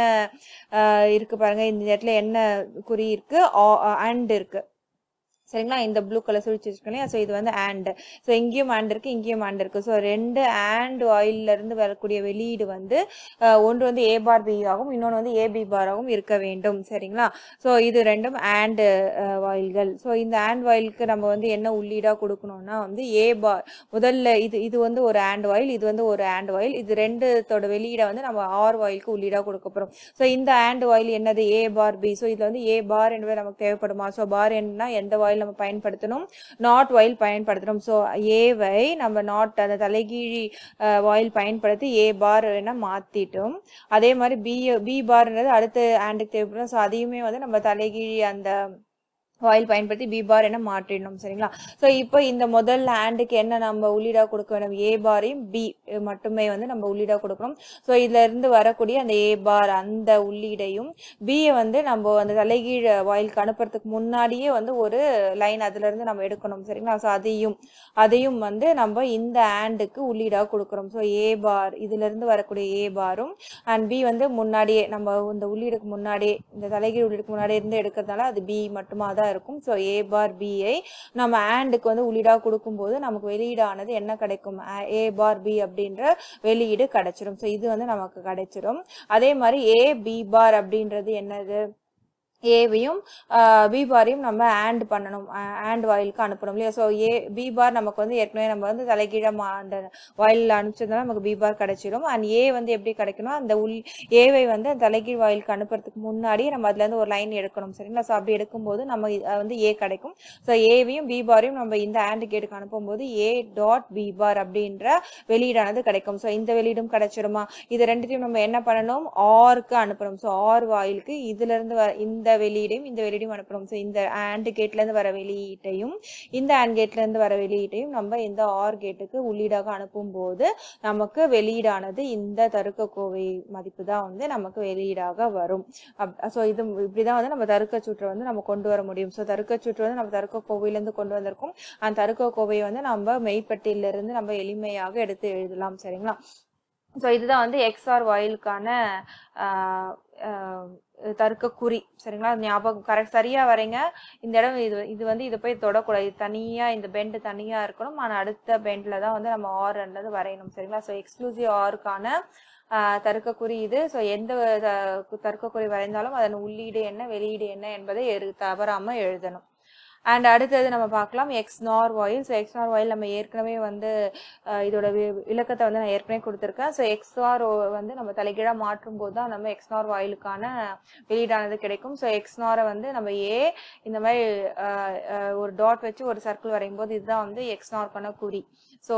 ஆஹ் இருக்கு பாருங்க இந்த இடத்துல என்ன குறி இருக்கு அண்ட் இருக்கு சரிங்களா இந்த ப்ளூ கலர் சுழிச்சு வச்சிருக்கோம் இல்லையா ஸோ இது வந்து ஆண்ட் ஸோ இங்கேயும் ஆண்ட் இருக்கு இங்கேயும் ஆண்ட் இருக்கு ஸோ ரெண்டு ஆண்ட் ஆயில்ல இருந்து வரக்கூடிய வெளியீடு வந்து ஆஹ் ஒன்று வந்து ஏ பார் பி ஆகும் இன்னொன்று வந்து ஏ பி பார் ஆகும் இருக்க வேண்டும் சரிங்களா ஸோ இது ரெண்டும் ஆண்ட் வாயில்கள் ஸோ இந்த ஆண்ட் வாயிலுக்கு நம்ம வந்து என்ன உள்ளீடாக கொடுக்கணும்னா வந்து ஏ பார் முதல்ல இது இது வந்து ஒரு ஆண்ட் வாயில் இது வந்து ஒரு ஆண்ட் வாயில் இது ரெண்டுத்தோட வெளியீடை வந்து நம்ம ஆர் வாயிலுக்கு உள்ளீடாக கொடுக்க போகிறோம் ஸோ இந்த ஆண்ட் வாயில் என்னது ஏ பார் பி ஸோ இதில் வந்து ஏ பார் என்பது நமக்கு தேவைப்படுமா ஸோ பார் என்ன எந்த வாயில் நம்ம பயன்படுத்தணும் நாட் வாயில் பயன்படுத்தணும் ஸோ ஏவை நம்ம நாட் அந்த தலைகீழி வாயில் பயன்படுத்தி ஏ பார் என மாத்திட்டோம் அதே மாதிரி பி பி பார்ன்றது அடுத்த ஆண்டுக்கு தேவைப்படும் ஸோ அதையுமே வந்து நம்ம தலைகீழி அந்த ஆயில் பயன்படுத்தி பி பார் என மாற்றிடணும் சரிங்களா ஸோ இப்போ இந்த முதல் ஆண்டுக்கு என்ன நம்ம உள்ளீடாக கொடுக்க வேண்டும் ஏ பாரையும் பி மட்டுமே வந்து நம்ம உள்ளீடாக கொடுக்கணும் ஸோ இதுல இருந்து வரக்கூடிய அந்த ஏ பார் அந்த உள்ளீடையும் பியை வந்து நம்ம அந்த தலைகீழ் வாயிலுக்கு அனுப்புறதுக்கு முன்னாடியே வந்து ஒரு லைன் அதுல இருந்து நம்ம எடுக்கணும் சரிங்களா ஸோ அதையும் அதையும் வந்து நம்ம இந்த ஆண்டுக்கு உள்ளீடாக கொடுக்குறோம் ஸோ ஏ பார் இதுல இருந்து வரக்கூடிய ஏ பாரும் அண்ட் பி வந்து முன்னாடியே நம்ம இந்த உள்ளீடுக்கு முன்னாடியே இந்த தலைகீழ் உள்ளீடுக்கு முன்னாடியே இருந்து எடுக்கிறதுனால அது பி மட்டுமா தான் இருக்கும் ஸோ ஏ பார் பிஐ நம்ம ஆண்டுக்கு வந்து உள்ளீடாக கொடுக்கும்போது நமக்கு வெளியீடானது என்ன கிடைக்கும் ஏ பார் பி அப்படின்ற வெளியீடு கிடைச்சிடும் ஸோ இது வந்து நமக்கு கிடைச்சிடும் அதே மாதிரி ஏ பி பார் அப்படின்றது என்னது ஏவையும் பி பாரையும் நம்ம ஆண்ட் பண்ணணும் ஆண்ட் வாயிலுக்கு அனுப்பணும் இல்லையா ஸோ ஏ பி பார் நமக்கு வந்து ஏற்கனவே நம்ம வந்து தலைகீழாக மா அந்த வாயிலில் அனுப்பிச்சதுனால நமக்கு பி பார் கிடைச்சிடும் அண்ட் ஏ வந்து எப்படி கிடைக்கணும் அந்த உள் ஏவை வந்து அந்த தலைகீழ் வாயிலுக்கு அனுப்புறதுக்கு முன்னாடி நம்ம அதுலேருந்து ஒரு லைன் எடுக்கணும் சரிங்களா ஸோ அப்படி எடுக்கும்போது நம்ம இது- அஹ் வந்து ஏ கிடைக்கும் ஸோ ஏவையும் பி பாரையும் நம்ம இந்த ஆண்ட் கேட்டுக்கு அனுப்பும்போது ஏ டாட் பி பார் அப்படின்ற வெளியீடானது கிடைக்கும் ஸோ இந்த வெளியீடும் கிடைச்சிருமா இது ரெண்டுத்தையும் நம்ம என்ன பண்ணணும் ஆருக்கு அனுப்பணும் ஸோ ஆர் வாயிலுக்கு இதுல இருந்து வர இந்த வெளியீடையும் இந்த வெளியீடையும் அனுப்புறோம் ஸோ இந்த ஆண்ட் கேட்லேருந்து வர வெளியீட்டையும் இந்த ஆண்ட் கேட்லேருந்து வர வெளியீட்டையும் நம்ம இந்த ஆர் கேட்டுக்கு உள்ளீடாக அனுப்பும்போது நமக்கு வெளியீடானது இந்த தருக்க கோவை மதிப்பு தான் வந்து நமக்கு வெளியீடாக வரும் ஸோ இது இப்படிதான் வந்து நம்ம தருக்க சுற்றை வந்து நம்ம கொண்டு வர முடியும் ஸோ தருக்க சுற்று வந்து நம்ம தருக்க கோவையிலேருந்து கொண்டு வந்திருக்கோம் அந்த தருக்க கோவையை வந்து நம்ம மெய்ப்பட்டியிலிருந்து நம்ம எளிமையாக எடுத்து எழுதலாம் சரிங்களா ஸோ இதுதான் வந்து எக்ஸ்ஆர் வாயிலுக்கான தர்க்க குறி சரிங்களா அது ஞாபகம் கரெக்ட் சரியா வரீங்க இந்த இடம் இது இது வந்து இதை போய் தொடக்கூடாது இது தனியா இந்த பெண்ட் தனியா இருக்கணும் ஆனால் அடுத்த பெண்ட்ல தான் வந்து நம்ம ஆர் அல்லது வரையணும் சரிங்களா ஸோ எக்ஸ்க்ளூசிவ் ஆருக்கான தர்க்கக்குறி இது ஸோ எந்த தர்க்கக்குறி வரைந்தாலும் அதன் உள்ளீடு என்ன வெளியீடு என்ன என்பதை எரு தவறாம எழுதணும் அண்ட் அடுத்தது நம்ம பார்க்கலாம் எக்ஸ் நார் வாயில் ஸோ எக்ஸ் நார் வாயில் நம்ம ஏற்கனவே வந்து இதோட விளக்கத்தை வந்து நான் ஏற்கனவே கொடுத்துருக்கேன் ஸோ எக்ஸ் நார் வந்து நம்ம தலைகீழாக மாற்றும் போது தான் நம்ம எக்ஸ் நார் வாயிலுக்கான வெளியீடானது கிடைக்கும் ஸோ எக்ஸ் நாரை வந்து நம்ம ஏ இந்த மாதிரி ஒரு டாட் வச்சு ஒரு சர்க்கிள் வரையும் போது இதுதான் வந்து எக்ஸ் நார்க்கான குறி so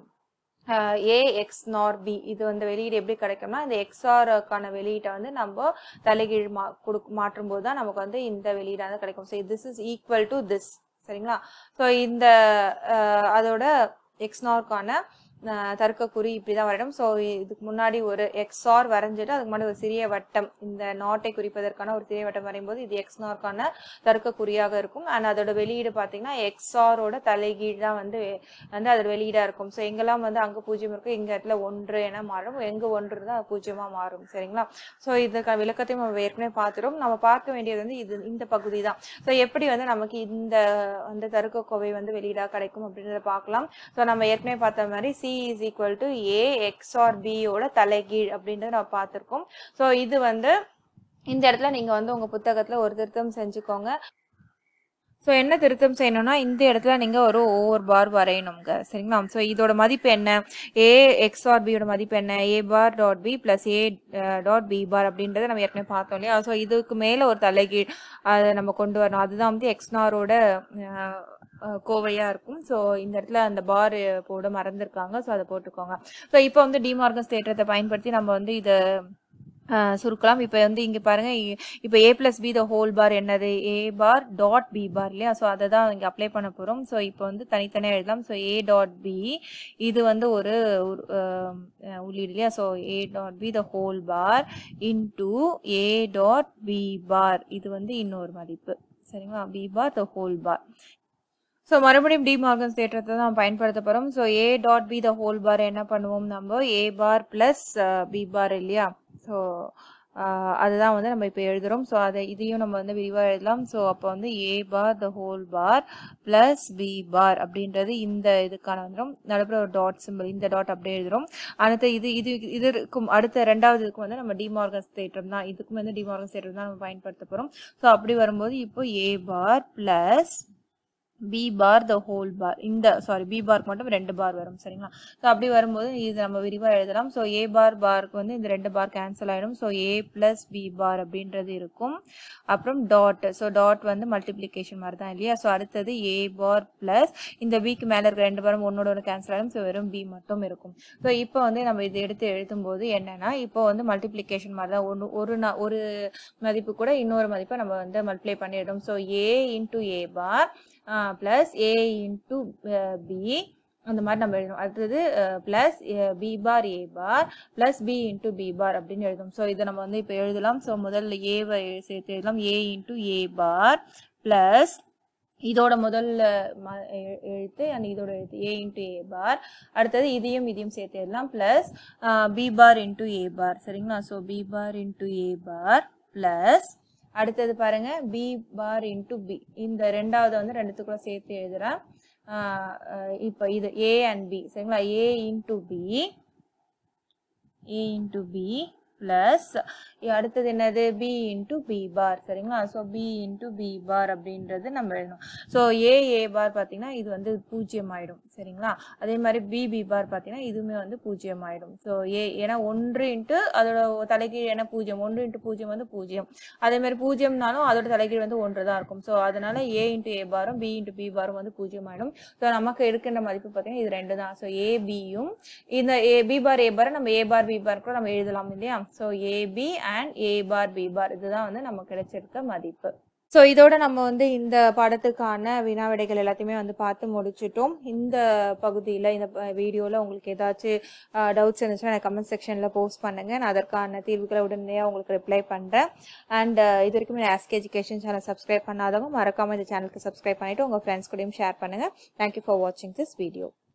A XNOR B இது வந்து வெளியீடு எப்படி கிடைக்கும்னா இந்த எக்ஸ்ஆருக்கான வெளியீட்டை வந்து நம்ம தலைகீழ் மா கொடு மாற்றும் போது தான் நமக்கு வந்து இந்த வெளியீடானது கிடைக்கும் so this is equal to this சரிங்களா ஸோ இந்த அதோட எக்ஸ்னார்க்கான தர்க்கக்குறி இப்படிதான் வரையணும் ஸோ இதுக்கு முன்னாடி ஒரு எக்ஸ்ஆர் வரைஞ்சிட்டு அதுக்கு முன்னாடி ஒரு சிறிய வட்டம் இந்த நாட்டை குறிப்பதற்கான ஒரு சிறிய வட்டம் வரையும் போது இது எக்ஸ்னார்க்கான தர்க்கக்குறியாக இருக்கும் அண்ட் அதோட வெளியீடு பார்த்தீங்கன்னா எக்ஸ்ஆரோட தலைகீழ் தான் வந்து வந்து அதோட வெளியீடா இருக்கும் ஸோ எங்கெல்லாம் வந்து அங்கே பூஜ்ஜியம் இருக்கும் எங்க இடத்துல ஒன்று என மாறும் எங்க ஒன்று தான் பூஜ்ஜியமா மாறும் சரிங்களா ஸோ இதுக்கான விளக்கத்தையும் நம்ம ஏற்கனவே பார்த்துட்டோம் நம்ம பார்க்க வேண்டியது வந்து இது இந்த பகுதி தான் ஸோ எப்படி வந்து நமக்கு இந்த அந்த தருக்க கோவை வந்து வெளியீடாக கிடைக்கும் அப்படின்றத பார்க்கலாம் ஸோ நம்ம ஏற்கனவே பார்த்த மாதிரி C is equal to A XOR பியோட தலைகீழ் அப்படின்றத நம்ம பார்த்துருக்கோம் ஸோ இது வந்து இந்த இடத்துல நீங்க வந்து உங்க புத்தகத்துல ஒரு திருத்தம் செஞ்சுக்கோங்க ஸோ என்ன திருத்தம் செய்யணும்னா இந்த இடத்துல நீங்கள் ஒரு ஓவர் பார் வரையணுங்க சரிங்களா ஸோ இதோட மதிப்பு என்ன ஏ எக்ஸ் ஆர் பியோட மதிப்பு என்ன A bar dot B plus A dot B bar அப்படின்றத நம்ம ஏற்கனவே பார்த்தோம் இல்லையா ஸோ இதுக்கு மேலே ஒரு தலைகீழ் அதை நம்ம கொண்டு வரணும் அதுதான் வந்து எக்ஸ்னாரோட கோவையாக இருக்கும் ஸோ இந்த இடத்துல அந்த பார் போட மறந்துருக்காங்க ஸோ அதை போட்டுக்கோங்க ஸோ இப்போ வந்து டிமார்கன் தேற்றத்தை பயன்படுத்தி நம்ம வந்து இதை சுருக்கலாம் இப்போ வந்து இங்கே பாருங்க இப்போ A plus B the whole bar என்னது ஏ பார் டாட் பி பார் இல்லையா ஸோ அதை தான் இங்கே அப்ளை பண்ண போகிறோம் ஸோ இப்போ வந்து தனித்தனியாக எழுதலாம் ஸோ ஏ டாட் பி இது வந்து ஒரு உள்ளீடு இல்லையா so A dot B the whole bar into A dot B bar இது வந்து இன்னொரு மதிப்பு சரிங்களா B bar the whole bar so மறுபடியும் டி மார்கன்ஸ் தேற்றத்தை தான் பயன்படுத்த போகிறோம் so A dot B the whole bar என்ன பண்ணுவோம் நம்ம ஏ பார் ப்ளஸ் பி பார் இல்லையா ஸோ அதுதான் வந்து நம்ம இப்போ எழுதுகிறோம் ஸோ அதை இதையும் நம்ம வந்து விரிவாக எழுதலாம் ஸோ அப்போ வந்து A bar the whole bar plus B bar அப்படின்றது இந்த இதுக்கான வந்துடும் நடுப்புற ஒரு டாட் சிம்பிள் இந்த டாட் அப்படியே எழுதுகிறோம் அடுத்து இது இது இதற்கும் அடுத்த ரெண்டாவது இதுக்கு வந்து நம்ம டிமார்கன்ஸ் தேற்றம் தான் இதுக்கும் வந்து டிமார்கன்ஸ் தேற்றம் தான் நம்ம பயன்படுத்த போகிறோம் ஸோ அப்படி வரும்போது இப்போ A bar plus B bar the whole bar இந்த சாரி பி பார்க்கு மட்டும் ரெண்டு பார் வரும் சரிங்களா ஸோ அப்படி வரும்போது இது நம்ம விரிவாக எழுதலாம் ஸோ ஏ பார் பாருக்கு வந்து இந்த ரெண்டு பார் கேன்சல் ஆகிடும் so A plus B bar அப்படின்றது இருக்கும் அப்புறம் டாட் ஸோ டாட் வந்து மல்டிப்ளிகேஷன் மாதிரி தான் இல்லையா ஸோ அடுத்தது ஏ பார் பிளஸ் இந்த பிக்கு மேலே இருக்க ரெண்டு பாரும் ஒன்னோட ஒன்று கேன்சல் ஆகிடும் ஸோ வெறும் பி மட்டும் இருக்கும் ஸோ இப்போ வந்து நம்ம இது எடுத்து எழுதும் போது என்னன்னா இப்போ வந்து மல்டிப்ளிகேஷன் மாதிரி தான் ஒன்று ஒரு ஒரு மதிப்பு கூட இன்னொரு மதிப்பை நம்ம வந்து மல்டிப்ளை பண்ணிடுறோம் so A into A bar plus A into B அந்த மாதிரி நம்ம எழுதணும் அடுத்தது plus B bar A bar plus B into B bar அப்படின்னு எழுதணும் ஸோ இதை நம்ம வந்து இப்போ எழுதலாம் ஸோ முதல்ல ஏவை சேர்த்து எழுதலாம் A into A bar plus இதோட முதல்ல எழுத்து அண்ட் இதோட எழுத்து ஏ இன்ட்டு ஏ பார் அடுத்தது இதையும் இதையும் சேர்த்து எழுதலாம் plus B bar into A bar சரிங்களா so B bar into A bar plus அடுத்தது பாருங்க பி பார் இன்ட்டு பி இந்த ரெண்டாவது வந்து ரெண்டுத்துக்குள்ள சேர்த்து எழுதுறேன் இப்போ இது ஏ அண்ட் பி சரிங்களா A into B A into B plus அடுத்தது என்னது பி இன்ட்டு பி பார் சரிங்களா so B into B bar அப்படின்றது நம்ம எழுதணும் ஸோ ஏ ஏ பார் பார்த்தீங்கன்னா இது வந்து பூஜ்ஜியம் ஆயிடும் சரிங்களா அதே மாதிரி பி பி பார் பார்த்தீங்கன்னா இதுவுமே வந்து பூஜ்ஜியம் ஆயிடும் ஸோ ஏ ஏன்னா ஒன்று இன்ட்டு அதோட தலைகீழ் என்ன பூஜ்ஜியம் ஒன்று இன்ட்டு பூஜ்ஜியம் வந்து பூஜ்ஜியம் அதே மாதிரி பூஜ்ஜியம்னாலும் அதோட தலைகீழ் வந்து ஒன்று தான் இருக்கும் ஸோ அதனால ஏ இன்ட்டு ஏ பாரும் பி இன்ட்டு பி பாரும் வந்து பூஜ்ஜியம் ஆயிடும் ஸோ நமக்கு எடுக்கின்ற மதிப்பு பார்த்தீங்கன்னா இது ரெண்டு தான் ஸோ ஏ பியும் இந்த ஏ பி பார் ஏ பாரை நம்ம ஏ பார் பி பார் கூட நம்ம எழுதலாம் இல்லையா so AB and A bar B bar இதுதான் வந்து நமக்கு கிடைச்சிருக்க மதிப்பு ஸோ இதோட நம்ம வந்து இந்த பாடத்துக்கான வினா விடைகள் எல்லாத்தையுமே வந்து பார்த்து முடிச்சிட்டோம் இந்த பகுதியில் இந்த வீடியோவில் உங்களுக்கு ஏதாச்சும் டவுட்ஸ் இருந்துச்சுன்னா எனக்கு கமெண்ட் செக்ஷனில் போஸ்ட் பண்ணுங்கள் நான் அதற்கான தீர்வுகளை உடனடியாக உங்களுக்கு ரிப்ளை பண்ணுறேன் அண்ட் இது வரைக்கும் ஆஸ்க் எஜுகேஷன் சேனல் சப்ஸ்கிரைப் பண்ணாதவங்க மறக்காமல் இந்த சேனலுக்கு சப்ஸ்கிரைப் பண்ணிவிட்டு உங்கள் ஃப்ரெண்ட்ஸ் கூடயும் ஷேர் பண்ணுங்கள் தேங்க்யூ ஃபார் வாட்சிங் திஸ் வீடியோ